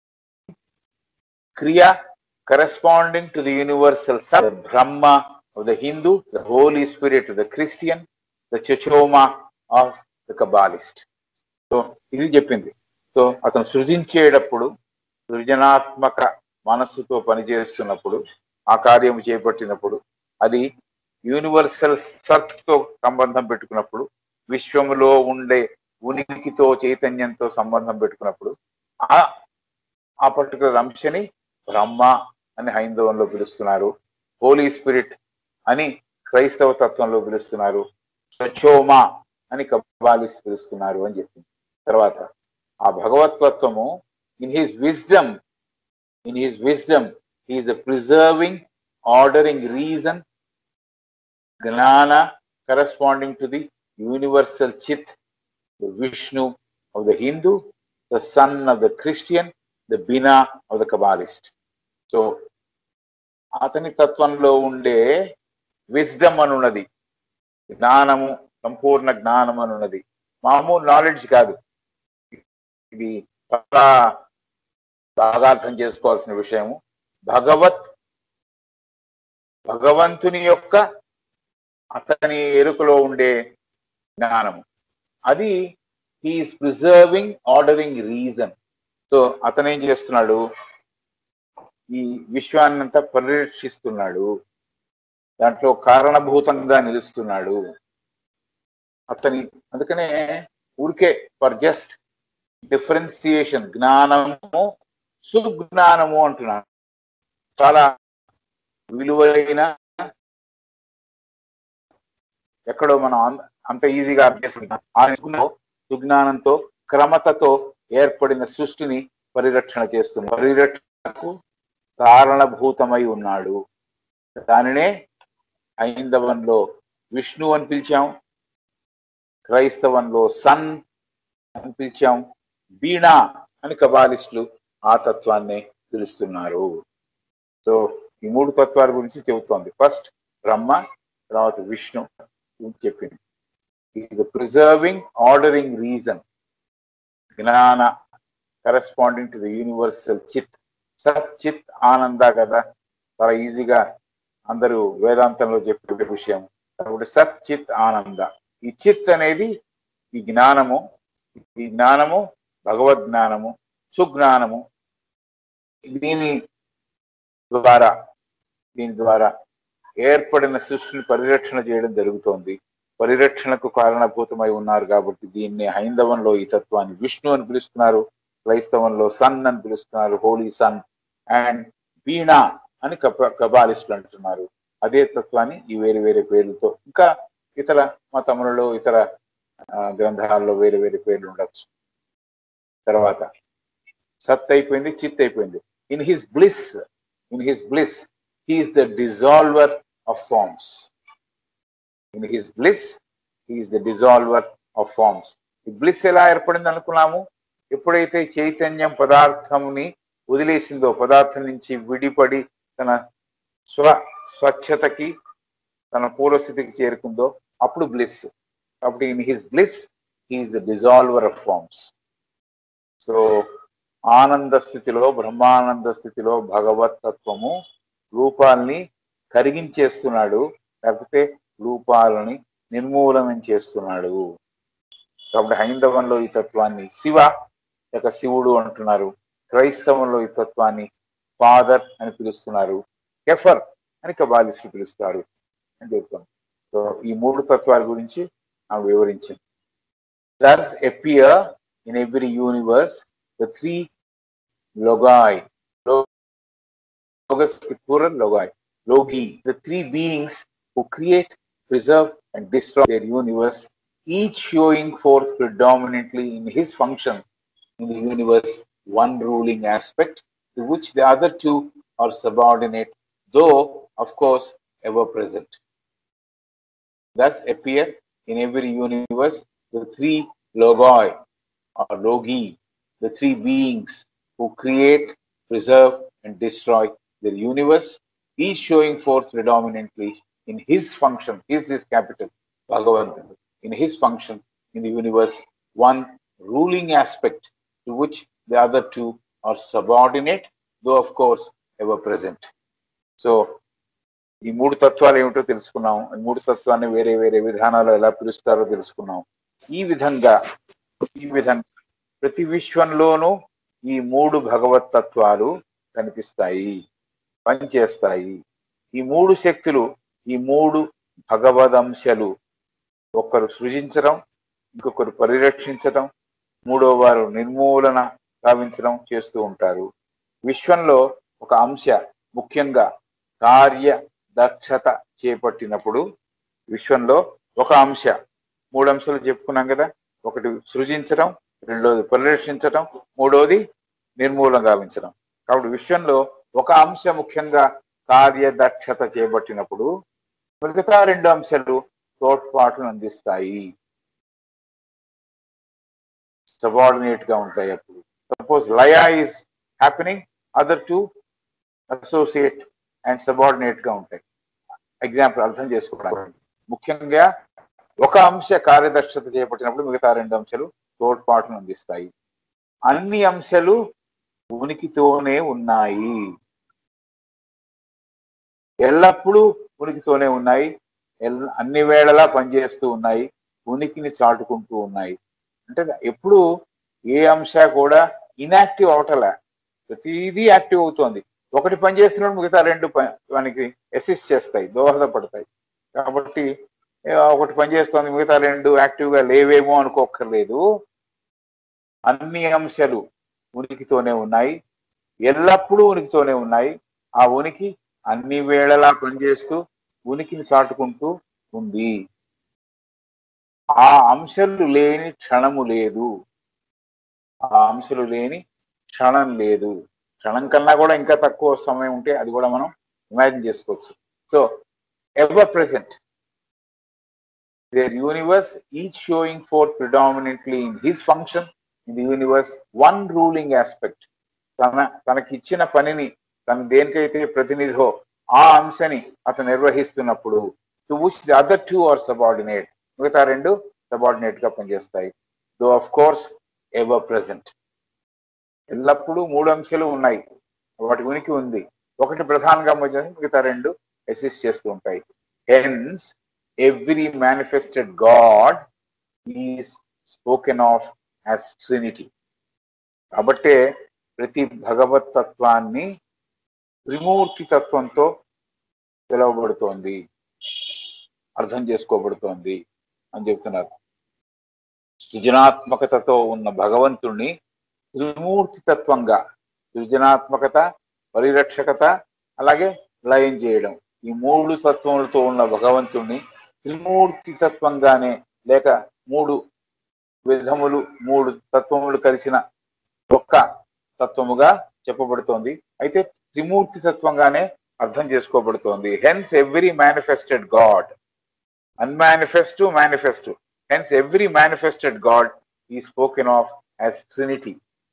kriya corresponding to the universal sub Brahma of the Hindu, the Holy Spirit of the Christian, the Chochoma of the Kabbalist. So ఇది చెప్పింది సో అతను సృజించేటప్పుడు సృజనాత్మక మనస్సుతో పనిచేస్తున్నప్పుడు ఆ కార్యం చేపట్టినప్పుడు అది యూనివర్సల్ సత్తో సంబంధం పెట్టుకున్నప్పుడు విశ్వములో ఉండే ఉనికితో చైతన్యంతో సంబంధం పెట్టుకున్నప్పుడు ఆ ఆ పర్టికులర్ అంశని బ్రహ్మ అని హైందవంలో పిలుస్తున్నారు హోలీ స్పిరిట్ అని క్రైస్తవ తత్వంలో పిలుస్తున్నారు స్వచ్ఛోమా అని కబాలిస్ట్ పిలుస్తున్నారు అని చెప్పింది తర్వాత ఆ భగవత్వత్వము in his wisdom in his wisdom he is the preserving ordering reason జ్ఞాన corresponding to the universal chit the Vishnu of the Hindu the son of the Christian the Binah of the Kabbalist so అతని తత్వంలో ఉండే విజ్డమ్ అని ఉన్నది జ్ఞానము సంపూర్ణ జ్ఞానం అని ఉన్నది మామూలు నాలెడ్జ్ కాదు ఇది చాలా బాగా అర్థం చేసుకోవాల్సిన విషయము భగవత్ భగవంతుని యొక్క అతని ఎరుకలో ఉండే జ్ఞానము అది he is preserving ordering reason so అతను ఏం చేస్తున్నాడు ఈ విశ్వాన్నంతా పరిరక్షిస్తున్నాడు దాంట్లో కారణభూతంగా నిలుస్తున్నాడు అతని అందుకనే ఊరికే ఫర్ జస్ట్ డిఫరెన్సియేషన్ జ్ఞానము సుజ్ఞానము అంటున్నాడు చాలా విలువైన ఎక్కడో మనం అంత ఈజీగా అభ్యసించాం సుజ్ఞానంతో క్రమతతో ఏర్పడిన సృష్టిని పరిరక్షణ చేస్తుంది పరిరక్షణకు కారణభూతమై ఉన్నాడు దానినే హైందవంలో విష్ణు అని పిలిచాం క్రైస్తవంలో సన్ అని పిలిచాం వీణా అని కబాలిస్టులు ఆ తత్వాన్నే పిలుస్తున్నారు సో ఈ మూడు తత్వాల గురించి చెబుతోంది ఫస్ట్ బ్రహ్మ తర్వాత విష్ణు చెప్పింది is the preserving ordering reason జ్ఞాన corresponding to the universal chit sat చిత్ ఆనంద కదా చాలా ఈజీగా అందరూ వేదాంతంలో చెప్పే విషయం కాబట్టి సత్ చిత్ ఆనంద ఈ చిత్ అనేది ఈ జ్ఞానము ఈ జ్ఞానము భగవద్ జ్ఞానము సుజ్ఞానము దీని ద్వారా దీని ద్వారా ఏర్పడిన సృష్టిని పరిరక్షణ చేయడం జరుగుతోంది పరిరక్షణకు కారణభూతమై ఉన్నారు కాబట్టి దీన్ని హైందవంలో ఈ తత్వాన్ని విష్ణు అని పిలుస్తున్నారు క్రైస్తవంలో సన్ అని పిలుస్తున్నారు హోలీ సన్ అండ్ వీణా అని కప కబాలిస్టులు అంటున్నారు అదే తత్వాన్ని ఈ వేరే వేరే పేర్లతో ఇంకా ఇతర మతములలో ఇతర గ్రంథాల్లో వేరే వేరే పేర్లు ఉండొచ్చు తర్వాత సత్ అయిపోయింది చిత్ అయిపోయింది in his bliss in his bliss he is the dissolver of forms in his bliss he is the dissolver of forms ఈ బ్లిస్ ఎలా ఏర్పడింది అనుకున్నాము ఎప్పుడైతే చైతన్యం పదార్థముని వదిలేసిందో పదార్థం నుంచి విడిపడి తన స్వ స్వచ్ఛతకి తన పూర్వస్థితికి చేరుకుందో అప్పుడు బ్లిస్ కాబట్టి in his bliss he is the dissolver of forms so ఆనంద స్థితిలో బ్రహ్మానంద స్థితిలో భగవత్ తత్వము రూపాల్ని కరిగించేస్తున్నాడు లేకపోతే రూపాలని నిర్మూలనం చేస్తున్నాడు కాబట్టి హైందవంలో ఈ తత్వాన్ని శివ లేక శివుడు అంటున్నారు క్రైస్తవంలో ఈ తత్వాన్ని ఫాదర్ అని పిలుస్తున్నారు కెఫర్ అని కబాలిస్టు పిలుస్తారు అని చెప్తాం సో ఈ మూడు తత్వాల గురించి ఆమె వివరించింది these appear in every universe the three logoi logos plural logai logi the three beings who create preserve and destroy their universe each showing forth predominantly in his function in the universe one ruling aspect to which the other two are subordinate though of course ever present thus appear in every universe the three logoi or logi the three beings who create preserve and destroy their universe, each showing forth predominantly in his function, his is capital, Bhagavan, in his function in the universe, one ruling aspect to which the other two are subordinate, though of course ever present. So, ఈ మూడు తత్వాలు ఏమిటో తెలుసుకున్నాం ఈ మూడు తత్వాన్ని వేరే వేరే విధానాలు ఎలా పిలుస్తారో తెలుసుకున్నాం ఈ విధంగా ఈ విధంగా ప్రతి విశ్వంలోనూ ఈ మూడు భగవత్ తత్వాలు కనిపిస్తాయి పనిచేస్తాయి ఈ మూడు శక్తులు ఈ మూడు భగవదంశలు ఒకరు సృజించడం ఇంకొకరు పరిరక్షించడం మూడో వారు నిర్మూలన గావించడం చేస్తూ ఉంటారు విశ్వంలో ఒక అంశ ముఖ్యంగా కార్య దక్షత చేపట్టినప్పుడు విశ్వంలో ఒక అంశ మూడు అంశాలు చెప్పుకున్నాం కదా ఒకటి సృజించడం రెండోది పరిరక్షించడం మూడోది నిర్మూలన గావించడం కాబట్టి విశ్వంలో ఒక అంశ ముఖ్యంగా కార్యదక్షత చేపట్టినప్పుడు మిగతా రెండు అంశాలు తోడ్పాటును అందిస్తాయి సబార్డినేట్ గా ఉంటాయి అప్పుడు suppose laya is happening other two associate and subordinate గా ఉంటాయి ఎగ్జాంపుల్ అర్థం చేసుకోవడానికి ముఖ్యంగా ఒక అంశ కార్యదక్షత చేపట్టినప్పుడు మిగతా రెండు అంశాలు తోడ్పాటును అందిస్తాయి అన్ని అంశాలు ఉనికితోనే ఉన్నాయి ఎల్లప్పుడూ ఉనికితోనే ఉన్నాయి ఎల్- అన్ని వేళలా పనిచేస్తూ ఉన్నాయి ఉనికిని చాటుకుంటూ ఉన్నాయి అంటే ఎప్పుడు ఏ అంశ కూడా ఇనాక్టివ్ అవటలే ప్రతిదీ యాక్టివ్ అవుతోంది ఒకటి పని చేస్తున్నప్పుడు మిగతా రెండు ప- మనకి అసిస్ట్ చేస్తాయి దోహదపడతాయి కాబట్టి ఏ, ఒకటి పని చేస్తోంది మిగతా రెండు యాక్టివ్ గా లేవేమో అనుకోక్కర్లేదు అన్ని అంశాలు ఉనికితోనే ఉన్నాయి ఎల్లప్పుడూ ఉనికితోనే ఉన్నాయి ఆ ఉనికి అన్ని వేళలా పనిచేస్తూ ఉనికిని చాటుకుంటూ ఉంది ఆ అంశాలు లేని క్షణము లేదు ఆ అంశాలు లేని క్షణం లేదు క్షణం కన్నా కూడా ఇంకా తక్కువ సమయం ఉంటే అది కూడా మనం ఇమాజిన్ చేసుకోవచ్చు so ever present their universe, each showing forth predominantly in his function in the universe, one ruling aspect. తన తనకిచ్చిన పనిని తను దేనికైతే ప్రతినిధో ఆ అంశని అతను నిర్వహిస్తున్నప్పుడు to which the other two are subordinate మిగతా రెండు సబార్డినేట్ గా పనిచేస్తాయి though of course ever present ఎల్లప్పుడూ మూడు అంశాలు ఉన్నాయి వాటి ఉనికి ఉంది ఒకటి ప్రధానంగా పనిచేసి మిగతా రెండు అసిస్ట్ చేస్తూ ఉంటాయి hence every manifested God is spoken of as Trinity. కాబట్టే ప్రతి భగవత్ తత్వాన్ని త్రిమూర్తి తత్వంతో పిలువబడుతోంది అర్థం చేసుకోబడుతోంది అని చెప్తున్నారు సృజనాత్మకతతో ఉన్న భగవంతుణ్ణి త్రిమూర్తి తత్వంగా సృజనాత్మకత పరిరక్షకత అలాగే లయం చేయడం ఈ మూడు తత్వములతో ఉన్న భగవంతుణ్ణి త్రిమూర్తి తత్వంగానే లేక మూడు విధములు మూడు తత్వములు కలిసిన ఒక్క తత్వముగా చెప్పబడుతోంది అయితే త్రిమూర్తి తత్వంగానే అర్థం చేసుకోబడుతోంది hence every manifested God unmanifest manifest hence every manifested God is spoken of as trinity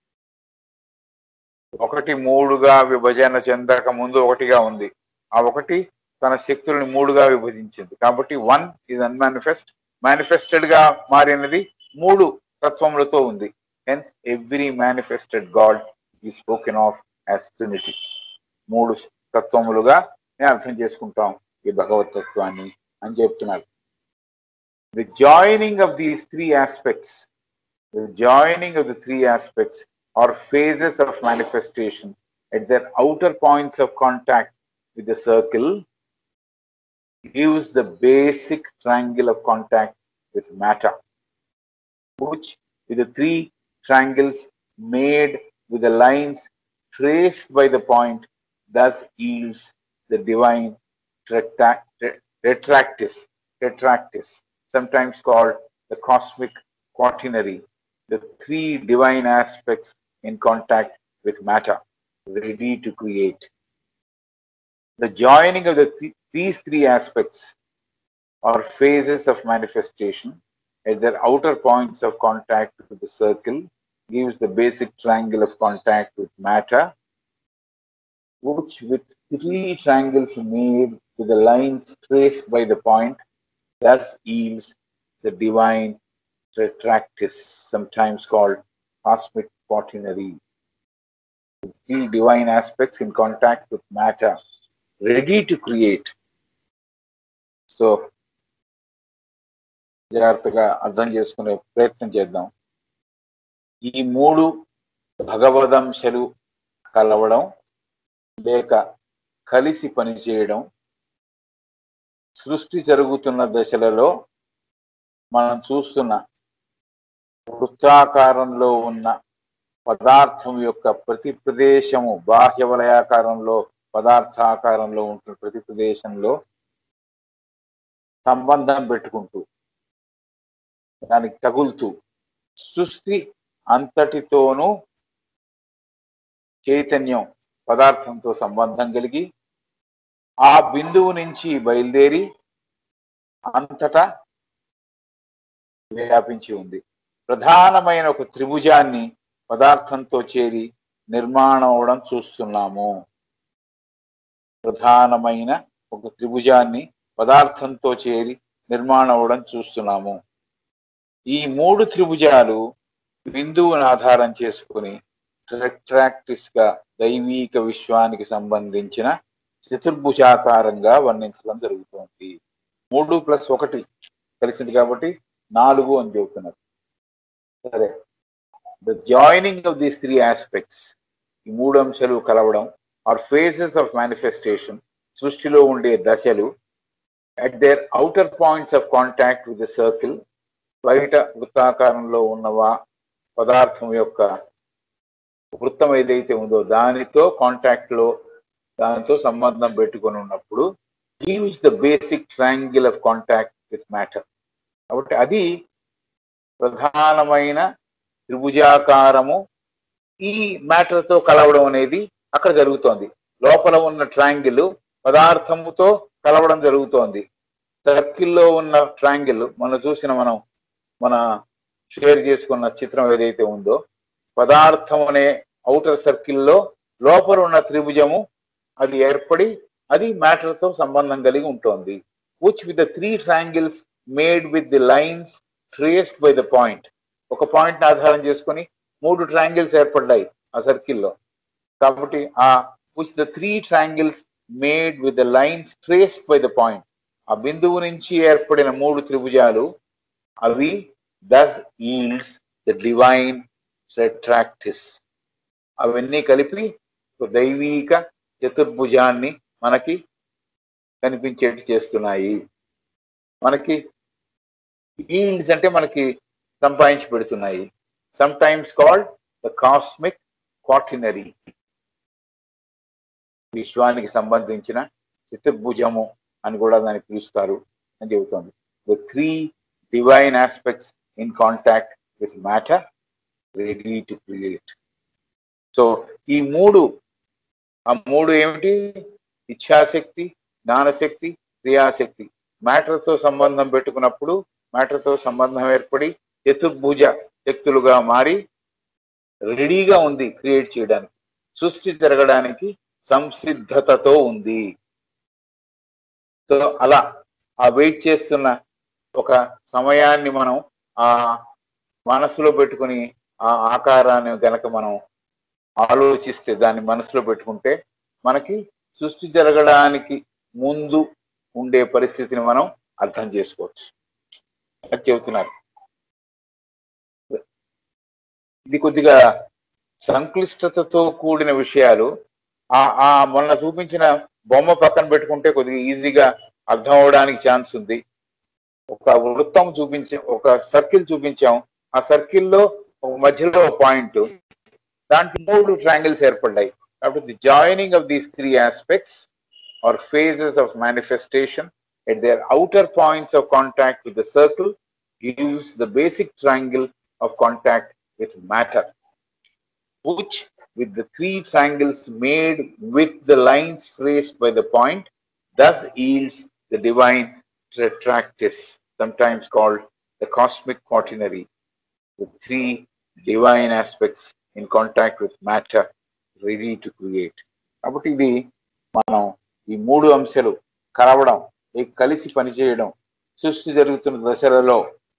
ఒకటి మూడుగా విభజన చెందక ముందు ఒకటిగా ఉంది ఆ ఒకటి తన శక్తుల్ని మూడుగా విభజించింది కాబట్టి వన్ ఇది అన్మానిఫెస్ట్ మేనిఫెస్టెడ్ గా మారినది మూడు తత్వములతో ఉంది hence every manifested God is spoken of as trinity మూడు తత్వములుగా నేను అర్థం చేసుకుంటాం ఈ భగవతత్వాన్ని అని చెప్తున్నారు the joining of these three aspects the joining of the three aspects are phases of manifestation at their outer points of contact with the circle gives the basic triangle of contact with matter, which with the three triangles made with the lines traced by the point thus yields the divine retract- retractus, retractus, sometimes called the cosmic quaternary, the three divine aspects in contact with matter ready to create. The joining of the th- these three aspects or phases of manifestation at their outer points of contact with the circle gives the basic triangle of contact with matter, which with three triangles made with the lines traced by the point, thus yields the divine retractus, sometimes called cosmic quaternary three divine aspects in contact with matter, ready to create. So జాగ్రత్తగా అర్థం చేసుకునే ప్రయత్నం చేద్దాం ఈ మూడు భగవదంశలు కలవడం లేక కలిసి పనిచేయడం సృష్టి జరుగుతున్న దశలలో మనం చూస్తున్న వృత్తాకారంలో ఉన్న పదార్థం యొక్క ప్రతి ప్రదేశము బాహ్య వలయాకారంలో పదార్థాకారంలో ఉంటున్న ప్రతి ప్రదేశంలో సంబంధం పెట్టుకుంటూ దానికి తగులుతూ సృష్టి అంతటితోనూ చైతన్యం పదార్థంతో సంబంధం కలిగి ఆ బిందువు నుంచి బయలుదేరి అంతటా వ్యాపించి ఉంది ప్రధానమైన ఒక త్రిభుజాన్ని పదార్థంతో చేరి నిర్మాణం అవడం చూస్తున్నాము ప్రధానమైన ఒక త్రిభుజాన్ని పదార్థంతో చేరి నిర్మాణం అవడం చూస్తున్నాము ఈ మూడు త్రిభుజాలు బిందువును ఆధారం చేసుకుని ట్రాక్టిస్ గా దైవీక విశ్వానికి సంబంధించిన చతుర్భుజాకారంగా వర్ణించడం జరుగుతుంది మూడు ప్లస్ ఒకటి కలిసింది కాబట్టి నాలుగు అని చెబుతున్నారు సరే the joining of these three aspects ఈ మూడు అంశాలు కలవడం ఆర్ ఫేజెస్ ఆఫ్ మేనిఫెస్టేషన్ సృష్టిలో ఉండే దశలు at their outer points of contact with the circle బయట వృత్తాకారంలో ఉన్నవా పదార్థం యొక్క వృత్తం ఏదైతే ఉందో దానితో కాంటాక్ట్ లో దానితో సంబంధం పెట్టుకొని ఉన్నప్పుడు gives the basic triangle of contact with matter కాబట్టి అది ప్రధానమైన త్రిభుజాకారము ఈ మ్యాటర్ తో కలవడం అనేది అక్కడ జరుగుతోంది లోపల ఉన్న ట్రయాంగిల్ పదార్థముతో కలవడం జరుగుతోంది సర్కిల్లో ఉన్న ట్రయాంగిల్ మనం చూసిన మనం మన షేర్ చేసుకున్న చిత్రం ఏదైతే ఉందో పదార్థం అనే అవుటర్ సర్కిల్లో లోపల ఉన్న త్రిభుజము అది ఏర్పడి అది మ్యాటర్ తో సంబంధం కలిగి ఉంటుంది which with the three triangles made with the lines traced by the point ఒక పాయింట్ ఆధారం చేసుకొని మూడు ట్రయాంగిల్స్ ఏర్పడ్డాయి ఆ సర్కిల్లో కాబట్టి ఆ which the three triangles made with the lines traced by the point ఆ బిందువు నుంచి ఏర్పడిన మూడు త్రిభుజాలు అవి thus yields the divine tetractys అవన్నీ కలిపి ఒక దైవీక చతుర్భుజాన్ని మనకి కనిపించేట్టు చేస్తున్నాయి మనకి ఈల్డ్స్ అంటే మనకి సంపాదించి పెడుతున్నాయి sometimes called the cosmic quaternary విశ్వానికి సంబంధించిన చతుర్భుజము అని కూడా దాన్ని పిలుస్తారు అని చెబుతోంది the three divine aspects in contact with matter ready to create so ఈ మూడు ఆ మూడు ఏమిటి ఇచ్ఛాశక్తి జ్ఞానశక్తి క్రియాశక్తి మ్యాటర్ తో సంబంధం పెట్టుకున్నప్పుడు మ్యాటర్ తో సంబంధం ఏర్పడి చతుర్భుజ శక్తులుగా మారి రెడీగా ఉంది క్రియేట్ చేయడానికి సృష్టి జరగడానికి సంసిద్ధతతో ఉంది సో అలా ఆ వెయిట్ చేస్తున్న ఒక సమయాన్ని మనం ఆ మనసులో పెట్టుకుని ఆ ఆకారాన్ని గనక మనం ఆలోచిస్తే దాన్ని మనసులో పెట్టుకుంటే మనకి సృష్టి జరగడానికి ముందు ఉండే పరిస్థితిని మనం అర్థం చేసుకోవచ్చు అది చెబుతున్నారు ఇది కొద్దిగా సంక్లిష్టతతో కూడిన విషయాలు ఆ ఆ మొన్న చూపించిన బొమ్మ పక్కన పెట్టుకుంటే కొద్దిగా ఈజీగా అర్థం అవడానికి ఛాన్స్ ఉంది ఒక వృత్తం చూపించాం ఒక సర్కిల్ చూపించాం ఆ సర్కిల్లో ఒక మధ్యలో పాయింట్ దాంట్లో మూడు ట్రాంగిల్స్ ఏర్పడ్డాయి కాబట్టి the joining of these three aspects are phases of manifestation at their outer points of contact with the circle gives the basic triangle of contact with matter, which with the three triangles made with the lines traced by the point, thus yields the divine tetractys, sometimes called the cosmic quaternary, with three divine aspects in contact with matter, ready to create. కాబట్టి ఇది మనం ఈ మూడు అంశాలు కలవడం ఈ కలిసి పనిచేయడం సృష్టి జరుగుతున్న దశలలో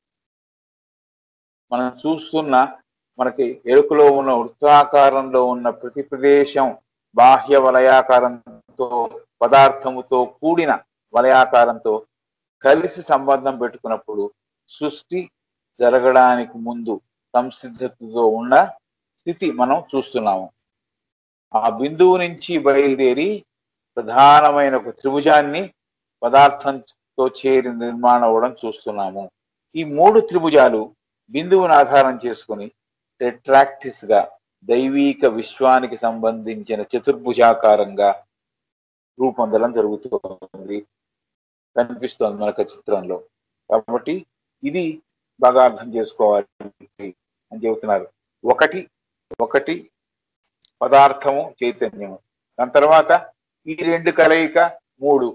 మనం చూస్తున్న మనకి ఎరుకలో ఉన్న వృత్తాకారంలో ఉన్న ప్రతి ప్రదేశం బాహ్య వలయాకారంతో పదార్థముతో కూడిన వలయాకారంతో కలిసి సంబంధం పెట్టుకున్నప్పుడు సృష్టి జరగడానికి ముందు సంసిద్ధతతో ఉన్న స్థితి మనం చూస్తున్నాము ఆ బిందువు నుంచి బయలుదేరి ప్రధానమైన ఒక త్రిభుజాన్ని పదార్థంతో చేరి నిర్మాణం అవ్వడం చూస్తున్నాము ఈ మూడు త్రిభుజాలు బిందువును ఆధారం చేసుకుని టెట్రాక్టిస్ గా దైవీక విశ్వానికి సంబంధించిన చతుర్భుజాకారంగా రూపొందడం జరుగుతుంది కనిపిస్తోంది మనకు చిత్రంలో కాబట్టి ఇది బాగా అర్థం చేసుకోవాలి అని చెబుతున్నారు ఒకటి ఒకటి పదార్థము చైతన్యము దాని తర్వాత ఈ రెండు కలయిక మూడు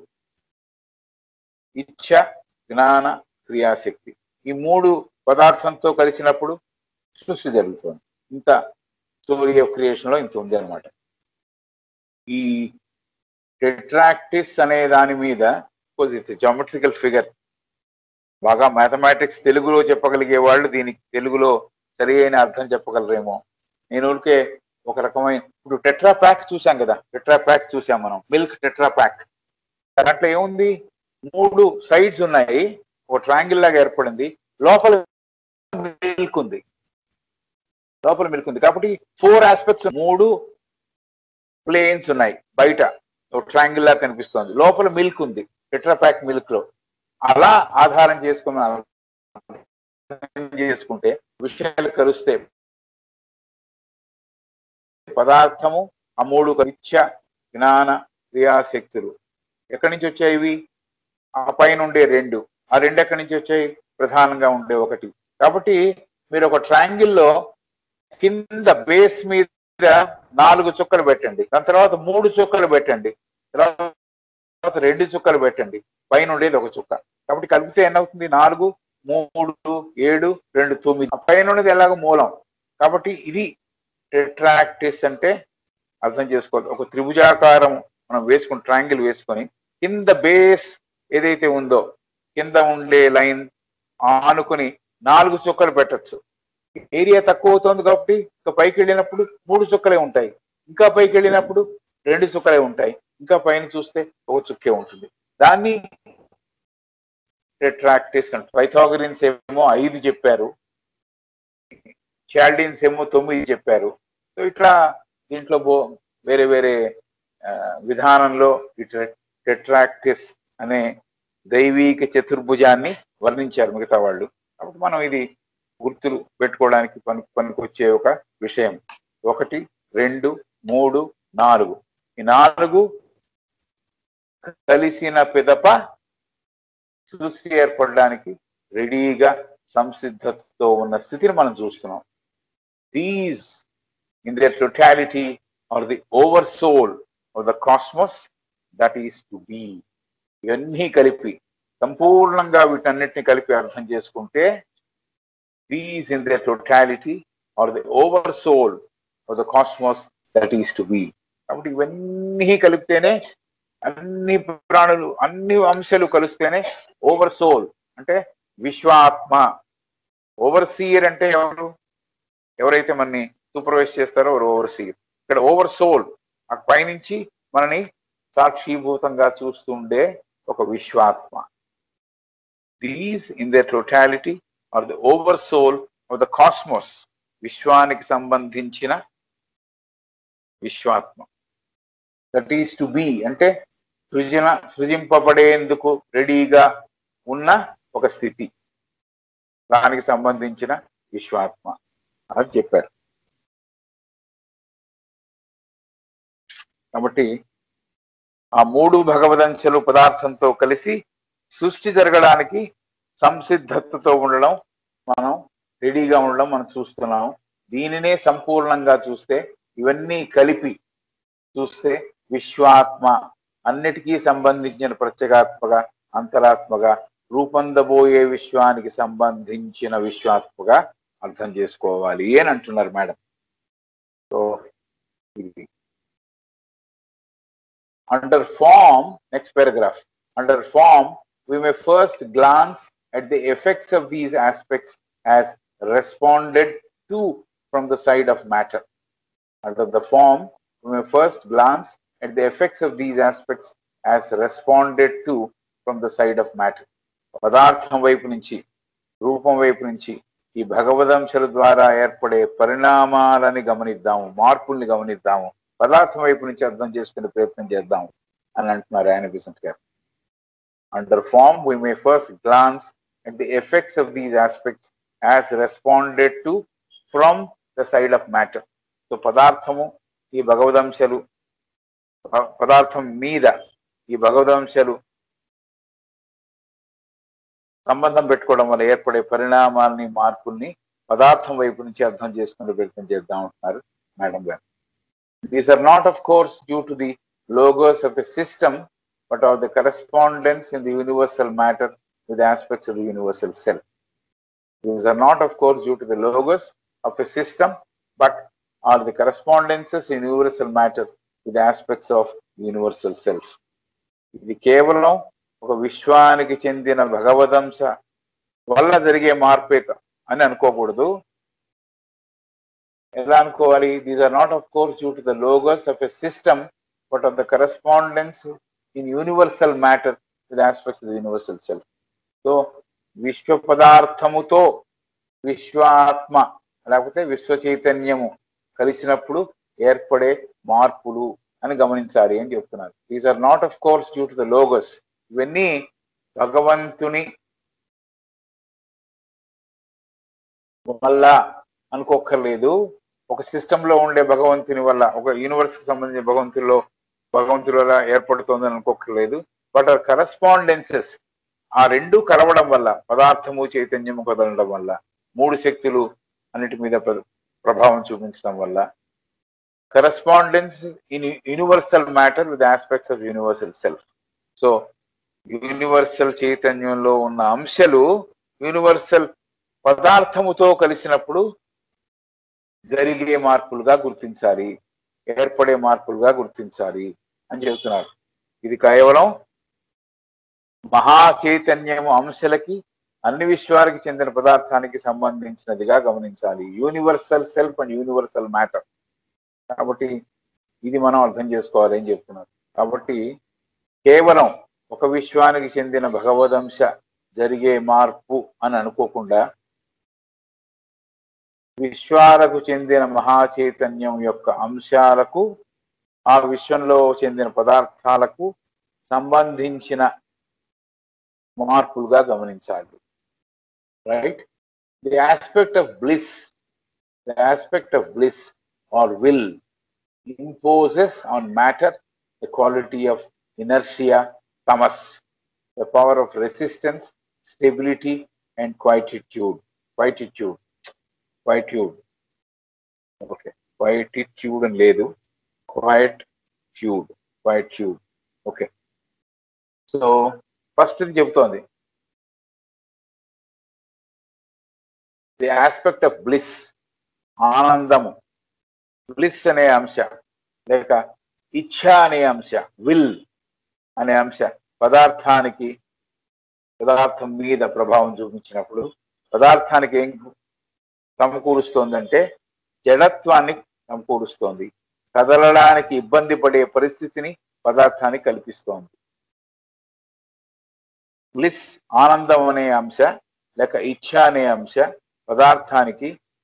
ఇచ్ఛ జ్ఞాన క్రియాశక్తి ఈ మూడు పదార్థంతో కలిసినప్పుడు సృష్టి జరుగుతుంది ఇంత స్టోరీ ఆఫ్ క్రియేషన్ లో ఇంత ఉంది అనమాట ఈ టెట్రాక్టిస్ అనే దాని మీద ఇట్స్ జామెట్రికల్ ఫిగర్ బాగా మ్యాథమెటిక్స్ తెలుగులో చెప్పగలిగే వాళ్ళు దీనికి తెలుగులో సరి అయిన అర్థం చెప్పగలరేమో నేను ఊరికే ఒక రకమైన ఇప్పుడు టెట్రా ప్యాక్ చూసాం కదా టెట్రా ప్యాక్ చూసాం మనం మిల్క్ టెట్రా ప్యాక్ దాంట్లో ఏముంది మూడు సైడ్స్ ఉన్నాయి ఒక ట్రాంగిల్ లాగా ఏర్పడింది లోపల మిల్క్ ఉంది లోపల మిల్క్ ఉంది కాబట్టి ఫోర్ ఆస్పెక్ట్స్ మూడు ప్లేన్స్ ఉన్నాయి బయట ఒక ట్రాంగిల్ లాగా కనిపిస్తుంది లోపల మిల్క్ ఉంది టెట్రా ప్యాక్ మిల్క్ లో అలా ఆధారం చేసుకున్న చేసుకుంటే విషయాలు కలుస్తే పదార్థము ఆ మూడు ఇచ్చ జ్ఞాన క్రియాశక్తులు ఎక్కడి నుంచి వచ్చాయి ఇవి ఆ పైన ఉండే రెండు ఆ రెండు ఎక్కడి నుంచి వచ్చాయి ప్రధానంగా ఉండే ఒకటి కాబట్టి మీరు ఒక ట్రయాంగిల్ లో కింద బేస్ మీద నాలుగు చుక్కలు పెట్టండి దాని తర్వాత మూడు చుక్కలు పెట్టండి తర్వాత రెండు చుక్కలు పెట్టండి పైన ఉండేది ఒక చుక్క కాబట్టి కలిపితే ఎన్నవుతుంది నాలుగు మూడు ఏడు రెండు తొమ్మిది పైన ఉన్నది ఎలాగో మూలం కాబట్టి ఇది టెట్రాక్టిస్ అంటే అర్థం చేసుకోవాలి ఒక త్రిభుజాకారం మనం వేసుకుని ట్రాంగిల్ వేసుకొని కింద బేస్ ఏదైతే ఉందో కింద ఉండే లైన్ ఆనుకుని నాలుగు చుక్కలు పెట్టచ్చు ఏరియా తక్కువ అవుతుంది కాబట్టి ఇంకా పైకి వెళ్ళినప్పుడు మూడు చుక్కలే ఉంటాయి ఇంకా పైకి వెళ్ళినప్పుడు రెండు చుక్కలే ఉంటాయి ఇంకా పైన చూస్తే ఒక చుక్కే ఉంటుంది దాన్ని టెట్రాక్టిస్ అంటే పైథాగరియన్స్ ఏమో ఐదు చెప్పారు చాల్డీన్స్ ఏమో తొమ్మిది చెప్పారు సో ఇట్లా దీంట్లో బో వేరే వేరే విధానంలో ఈ టెట్రాక్టిస్ అనే దైవీక చతుర్భుజాన్ని వర్ణించారు మిగతా వాళ్ళు కాబట్టి మనం ఇది గుర్తులు పెట్టుకోవడానికి పని పనికి వచ్చే ఒక విషయం ఒకటి రెండు మూడు నాలుగు ఈ నాలుగు కలిసిన పిదప సృష్టి ఏర్పడడానికి రెడీగా సంసిద్ధతతో ఉన్న స్థితిని మనం చూస్తున్నాం these in their totality or the oversoul of the cosmos that is to be ఇవన్నీ కలిపి సంపూర్ణంగా వీటన్నిటిని కలిపి అర్థం చేసుకుంటే these in their totality or the oversoul of the cosmos that is to be కాబట్టి ఇవన్నీ కలిపితేనే అన్ని ప్రాణులు అన్ని అంశాలు కలిస్తేనే ఓవర్ సోల్ అంటే విశ్వాత్మ ఓవర్ సీయర్ అంటే ఎవరు ఎవరైతే మనని సూపర్వైజ్ చేస్తారో ఓవర్ సీర్ ఇక్కడ ఓవర్ సోల్ ఆ పైనుంచి మనని సాక్షిభూతంగా చూస్తుండే ఒక విశ్వాత్మ these in the totality or the over soul of the cosmos విశ్వానికి సంబంధించిన విశ్వాత్మ దట్ ఈస్ టు బి అంటే సృజన సృజింపబడేందుకు రెడీగా ఉన్న ఒక స్థితి దానికి సంబంధించిన విశ్వాత్మ అని చెప్పారు కాబట్టి ఆ మూడు భగవదంశలు పదార్థంతో కలిసి సృష్టి జరగడానికి సంసిద్ధతతో ఉండడం మనం రెడీగా ఉండడం మనం చూస్తున్నాం దీనినే సంపూర్ణంగా చూస్తే ఇవన్నీ కలిపి చూస్తే విశ్వాత్మ అన్నిటికీ సంబంధించిన ప్రత్యేగాత్మగా అంతరాత్మగా రూపొందబోయే విశ్వానికి సంబంధించిన విశ్వాత్మగా అర్థం చేసుకోవాలి అని అంటున్నారు మేడం సో ఇది under form next paragraph under form we may first glance at the effects of these aspects as responded to from the side of matter under the form we may first glance at the effects of these aspects as responded to from the side of matter పదార్థం వైపు నుంచి రూపం వైపు నుంచి ఈ భగవదంశల ద్వారా ఏర్పడే పరిణామాలని గమనిద్దాము మార్పుల్ని గమనిద్దాము పదార్థం వైపు నుంచి అర్థం చేసుకునే ప్రయత్నం చేద్దాం అని అంటున్నారు ఆయన బిసెంట్ గారు under form we may first glance at the effects of these aspects as responded to from the side of matter so పదార్థము ఈ భగవదంశలు ప- పదార్థం మీద ఈ భగవదంశలు సంబంధం పెట్టుకోవడం వల్ల ఏర్పడే పరిణామాల్ని మార్పుల్ని పదార్థం వైపు నుంచి అర్థం చేసుకునే ప్రయత్నం చేద్దాం అంటున్నారు మేడం గారు These are not, of course, due to the logos of a system, but are the correspondence in the universal matter with the aspects of the universal self. These are not, of course, due to the logos of a system, but are the correspondences in universal matter with the aspects of the universal self. ఇది కేవలం ఒక విశ్వానికి చెందిన భగవదంశ వల్ల జరిగే మార్పే క- అని అనుకోకూడదు ఎలా అనుకోవాలి these are not of course due to the logos of a system but of the correspondence in universal matter with aspects the universal self so విశ్వ పదార్థముతో విశ్వాత్మ లేకపోతే విశ్వ చైతన్యము కలిసినప్పుడు ఏర్పడే మార్పులు అని గమనించాలి అని చెప్తున్నారు these are not of course due to the logos ఇవన్నీ భగవంతుని వల్ల అనుకోక్కర్లేదు ఒక సిస్టమ్ లో ఉండే భగవంతుని వల్ల ఒక యూనివర్స్ కి సంబంధించిన భగవంతుల్లో భగవంతుల వల్ల ఏర్పడుతోందని అనుకోక్కర్లేదు బట్ ఆ కరస్పాండెన్సెస్ ఆ రెండు కలవడం వల్ల పదార్థము చైతన్యము కదలడం వల్ల మూడు శక్తులు అన్నిటి మీద ప్ర- ప్రభావం చూపించడం వల్ల correspondence in universal matter with aspects of universal self so universal చైతన్యంలో ఉన్న అంశాలు యూనివర్సల్ పదార్థముతో కలిసినప్పుడు జరిగే మార్పులుగా గుర్తించాలి ఏర్పడే మార్పులుగా గుర్తించాలి అని చెబుతున్నారు ఇది కేవలం మహా చైతన్యము అంశలకి అన్ని విశ్వాలకి చెందిన పదార్థానికి సంబంధించినదిగా గమనించాలి universal self and universal matter కాబట్టి ఇది మనం అర్థం చేసుకోవాలి అని చెప్తున్నారు కాబట్టి కేవలం ఒక విశ్వానికి చెందిన భగవదంశ జరిగే మార్పు అని అనుకోకుండా విశ్వాలకు చెందిన మహా చైతన్యం యొక్క అంశాలకు ఆ విశ్వంలో చెందిన పదార్థాలకు సంబంధించిన మార్పులుగా గమనించాలి right the aspect of bliss the aspect of bliss or will imposes on matter the quality of inertia, tamas, the power of resistance, stability, and quietude. Quietude. Quietude. Okay. Quietude and ledu. Quietude. Quietude. Okay. So, first ఇది చెబుతోంది ది ఆస్పెక్ట్ ఆఫ్ బ్లిస్ ఆనందము బ్లిస్ అనే అంశ లేక ఇచ్ఛ అనే అంశ విల్ అనే అంశ పదార్థానికి పదార్థం మీద ప్రభావం చూపించినప్పుడు పదార్థానికి ఏం సమకూరుస్తోందంటే జడత్వాన్ని సమకూరుస్తోంది కదలడానికి ఇబ్బంది పడే పరిస్థితిని పదార్థానికి కల్పిస్తోంది బ్లిస్ ఆనందం అనే అంశ లేక ఇచ్ఛ అనే అంశ పదార్థానికి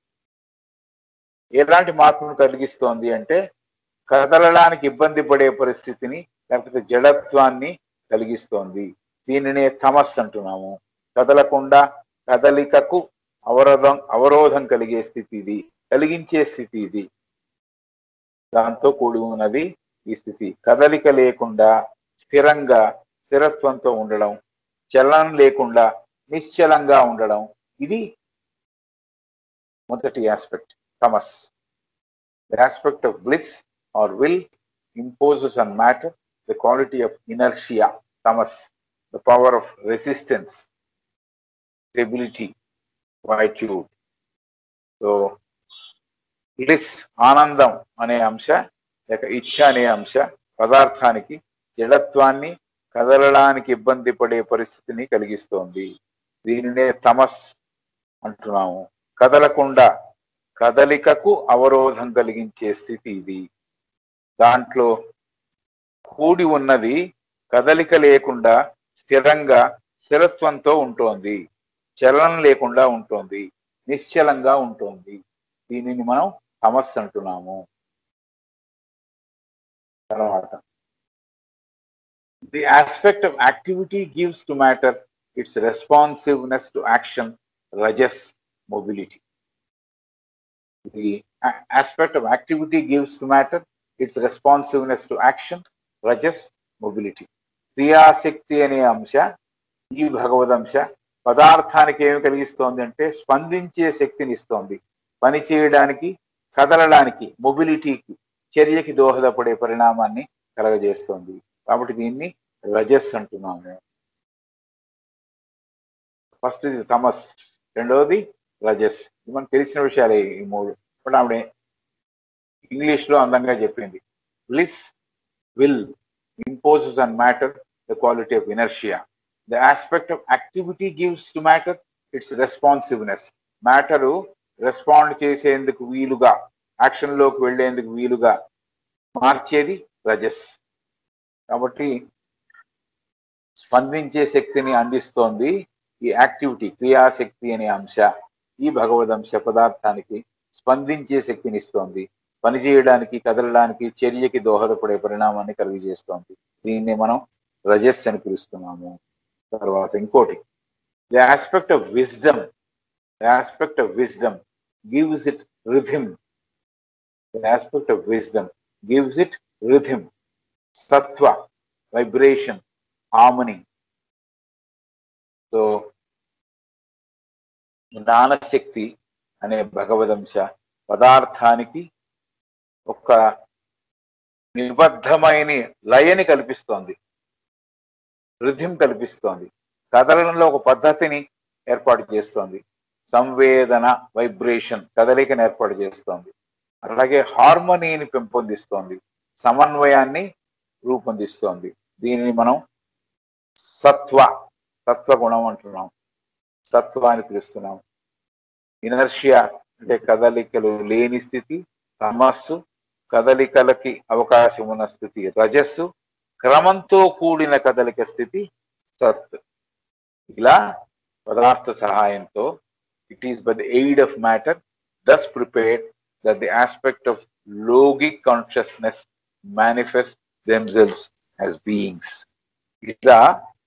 ఎలాంటి మార్పును కలిగిస్తోంది అంటే కదలడానికి ఇబ్బంది పడే పరిస్థితిని లేకపోతే జడత్వాన్ని కలిగిస్తోంది దీనినే తమస్ అంటున్నాము కదలకుండా కదలికకు అవరోధం అవరోధం కలిగే స్థితి ఇది కలిగించే స్థితి ఇది దాంతో కూడి ఉన్నది ఈ స్థితి కదలిక లేకుండా స్థిరంగా స్థిరత్వంతో ఉండడం చలనం లేకుండా నిశ్చలంగా ఉండడం ఇది మొదటి aspect tamas the aspect of bliss or will imposes on matter the quality of inertia tamas the power of resistance stability quietude so bliss ఆనందం అనే అంశ లేక ఇచ్ఛ అనే అంశ పదార్థానికి జడత్వాన్ని కదలడానికి ఇబ్బంది పడే పరిస్థితిని కలిగిస్తోంది దీనినే తమస్ అంటున్నాము కదలకుండా కదలికకు అవరోధం కలిగించే స్థితి ఇది దాంట్లో కూడి ఉన్నది కదలిక లేకుండా స్థిరంగా స్థిరత్వంతో ఉంటోంది చలనం లేకుండా ఉంటుంది నిశ్చలంగా ఉంటుంది దీనిని మనం తమస్ అంటున్నాము తర్వాత the aspect of activity gives to matter its responsiveness to action rajas mobility the aspect of activity gives to matter its responsiveness to action rajas mobility క్రియాశక్తి అనే అంశ ఈ భగవదంశ పదార్థానికి ఏమి కలిగిస్తోంది అంటే స్పందించే శక్తిని ఇస్తోంది పని చేయడానికి కదలడానికి మొబిలిటీకి చర్యకి దోహదపడే పరిణామాన్ని కలగజేస్తోంది కాబట్టి దీన్ని రజస్ అంటున్నాము ఫస్ట్ ఇది తమస్ రెండవది రజస్ ఇది మనకు తెలిసిన విషయాలే ఈ మూడు ఇప్పుడు ఆవిడ ఇంగ్లీష్ లో అందంగా చెప్పింది bliss will imposes on matter the quality of inertia the aspect of activity gives to matter its responsiveness matter respond చేసేందుకు వీలుగా యాక్షన్ లోకి వెళ్లేందుకు వీలుగా మార్చేది రజస్ కాబట్టి స్పందించే శక్తిని అందిస్తోంది ఈ యాక్టివిటీ క్రియాశక్తి అనే అంశ ఈ భగవదంశ పదార్థానికి స్పందించే శక్తిని ఇస్తోంది పనిచేయడానికి కదలడానికి చర్యకి దోహదపడే పరిణామాన్ని కలిగజేస్తోంది దీన్ని మనం రజస్ అని పిలుస్తున్నాము తర్వాత ఇంకోటి the aspect of wisdom the aspect of wisdom gives it rhythm the aspect of wisdom gives it rhythm sattva vibration harmony so జ్ఞానశక్తి అనే భగవదంశ పదార్థానికి ఒక నిబద్ధమైన లయని కల్పిస్తోంది రిథిం కల్పిస్తోంది కదలడంలో ఒక పద్ధతిని ఏర్పాటు చేస్తోంది సంవేదన వైబ్రేషన్ కదలికను ఏర్పాటు చేస్తోంది అలాగే హార్మనీని పెంపొందిస్తోంది సమన్వయాన్ని రూపొందిస్తోంది దీనిని మనం సత్వ సత్వగుణం అంటున్నాం సత్వ అని పిలుస్తున్నాం ఇనర్షియా అంటే కదలికలు లేని స్థితి తమస్సు కదలికలకి అవకాశం ఉన్న స్థితి రజస్సు క్రమంతో కూడిన కదలిక స్థితి సత్ ఇలా పదార్థ సహాయంతో it is by the aid of matter thus prepared that the aspect of logoic consciousness manifest themselves as beings ఇలా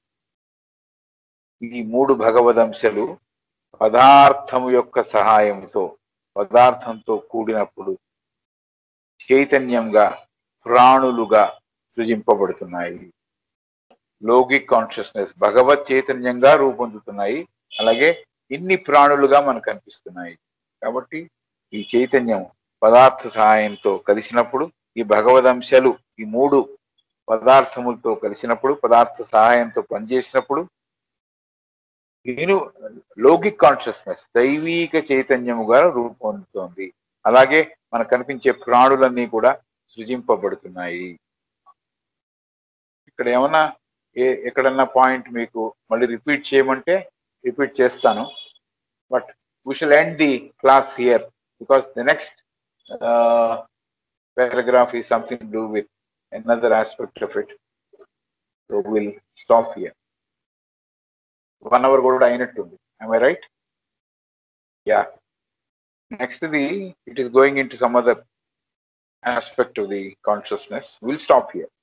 ఈ మూడు భగవదంశలు పదార్థము యొక్క సహాయంతో పదార్థంతో కూడినప్పుడు చైతన్యంగా ప్రాణులుగా సృజింపబడుతున్నాయి లోగిక్ కాన్షియస్నెస్ భగవత్ చైతన్యంగా రూపొందుతున్నాయి అలాగే ఇన్ని ప్రాణులుగా మనకు కనిపిస్తున్నాయి కాబట్టి ఈ చైతన్యం పదార్థ సహాయంతో కలిసినప్పుడు ఈ భగవదంశలు ఈ మూడు పదార్థములతో కలిసినప్పుడు పదార్థ సహాయంతో పనిచేసినప్పుడు నేను లోగిక్ కాన్షియస్నెస్ దైవీక చైతన్యముగా రూపొందుతోంది అలాగే మనకు కనిపించే ప్రాణులన్నీ కూడా సృజింపబడుతున్నాయి ఇక్కడ ఏమన్నా ఏ ఎక్కడన్నా పాయింట్ మీకు మళ్ళీ రిపీట్ చేయమంటే రిపీట్ చేస్తాను but we shall end the class here because the next uh, paragraph is something to do with another aspect of it. So we'll stop here. One hour కూడా అయినట్టుంది am I right yeah next the it is going into some other aspect of the consciousness we'll stop here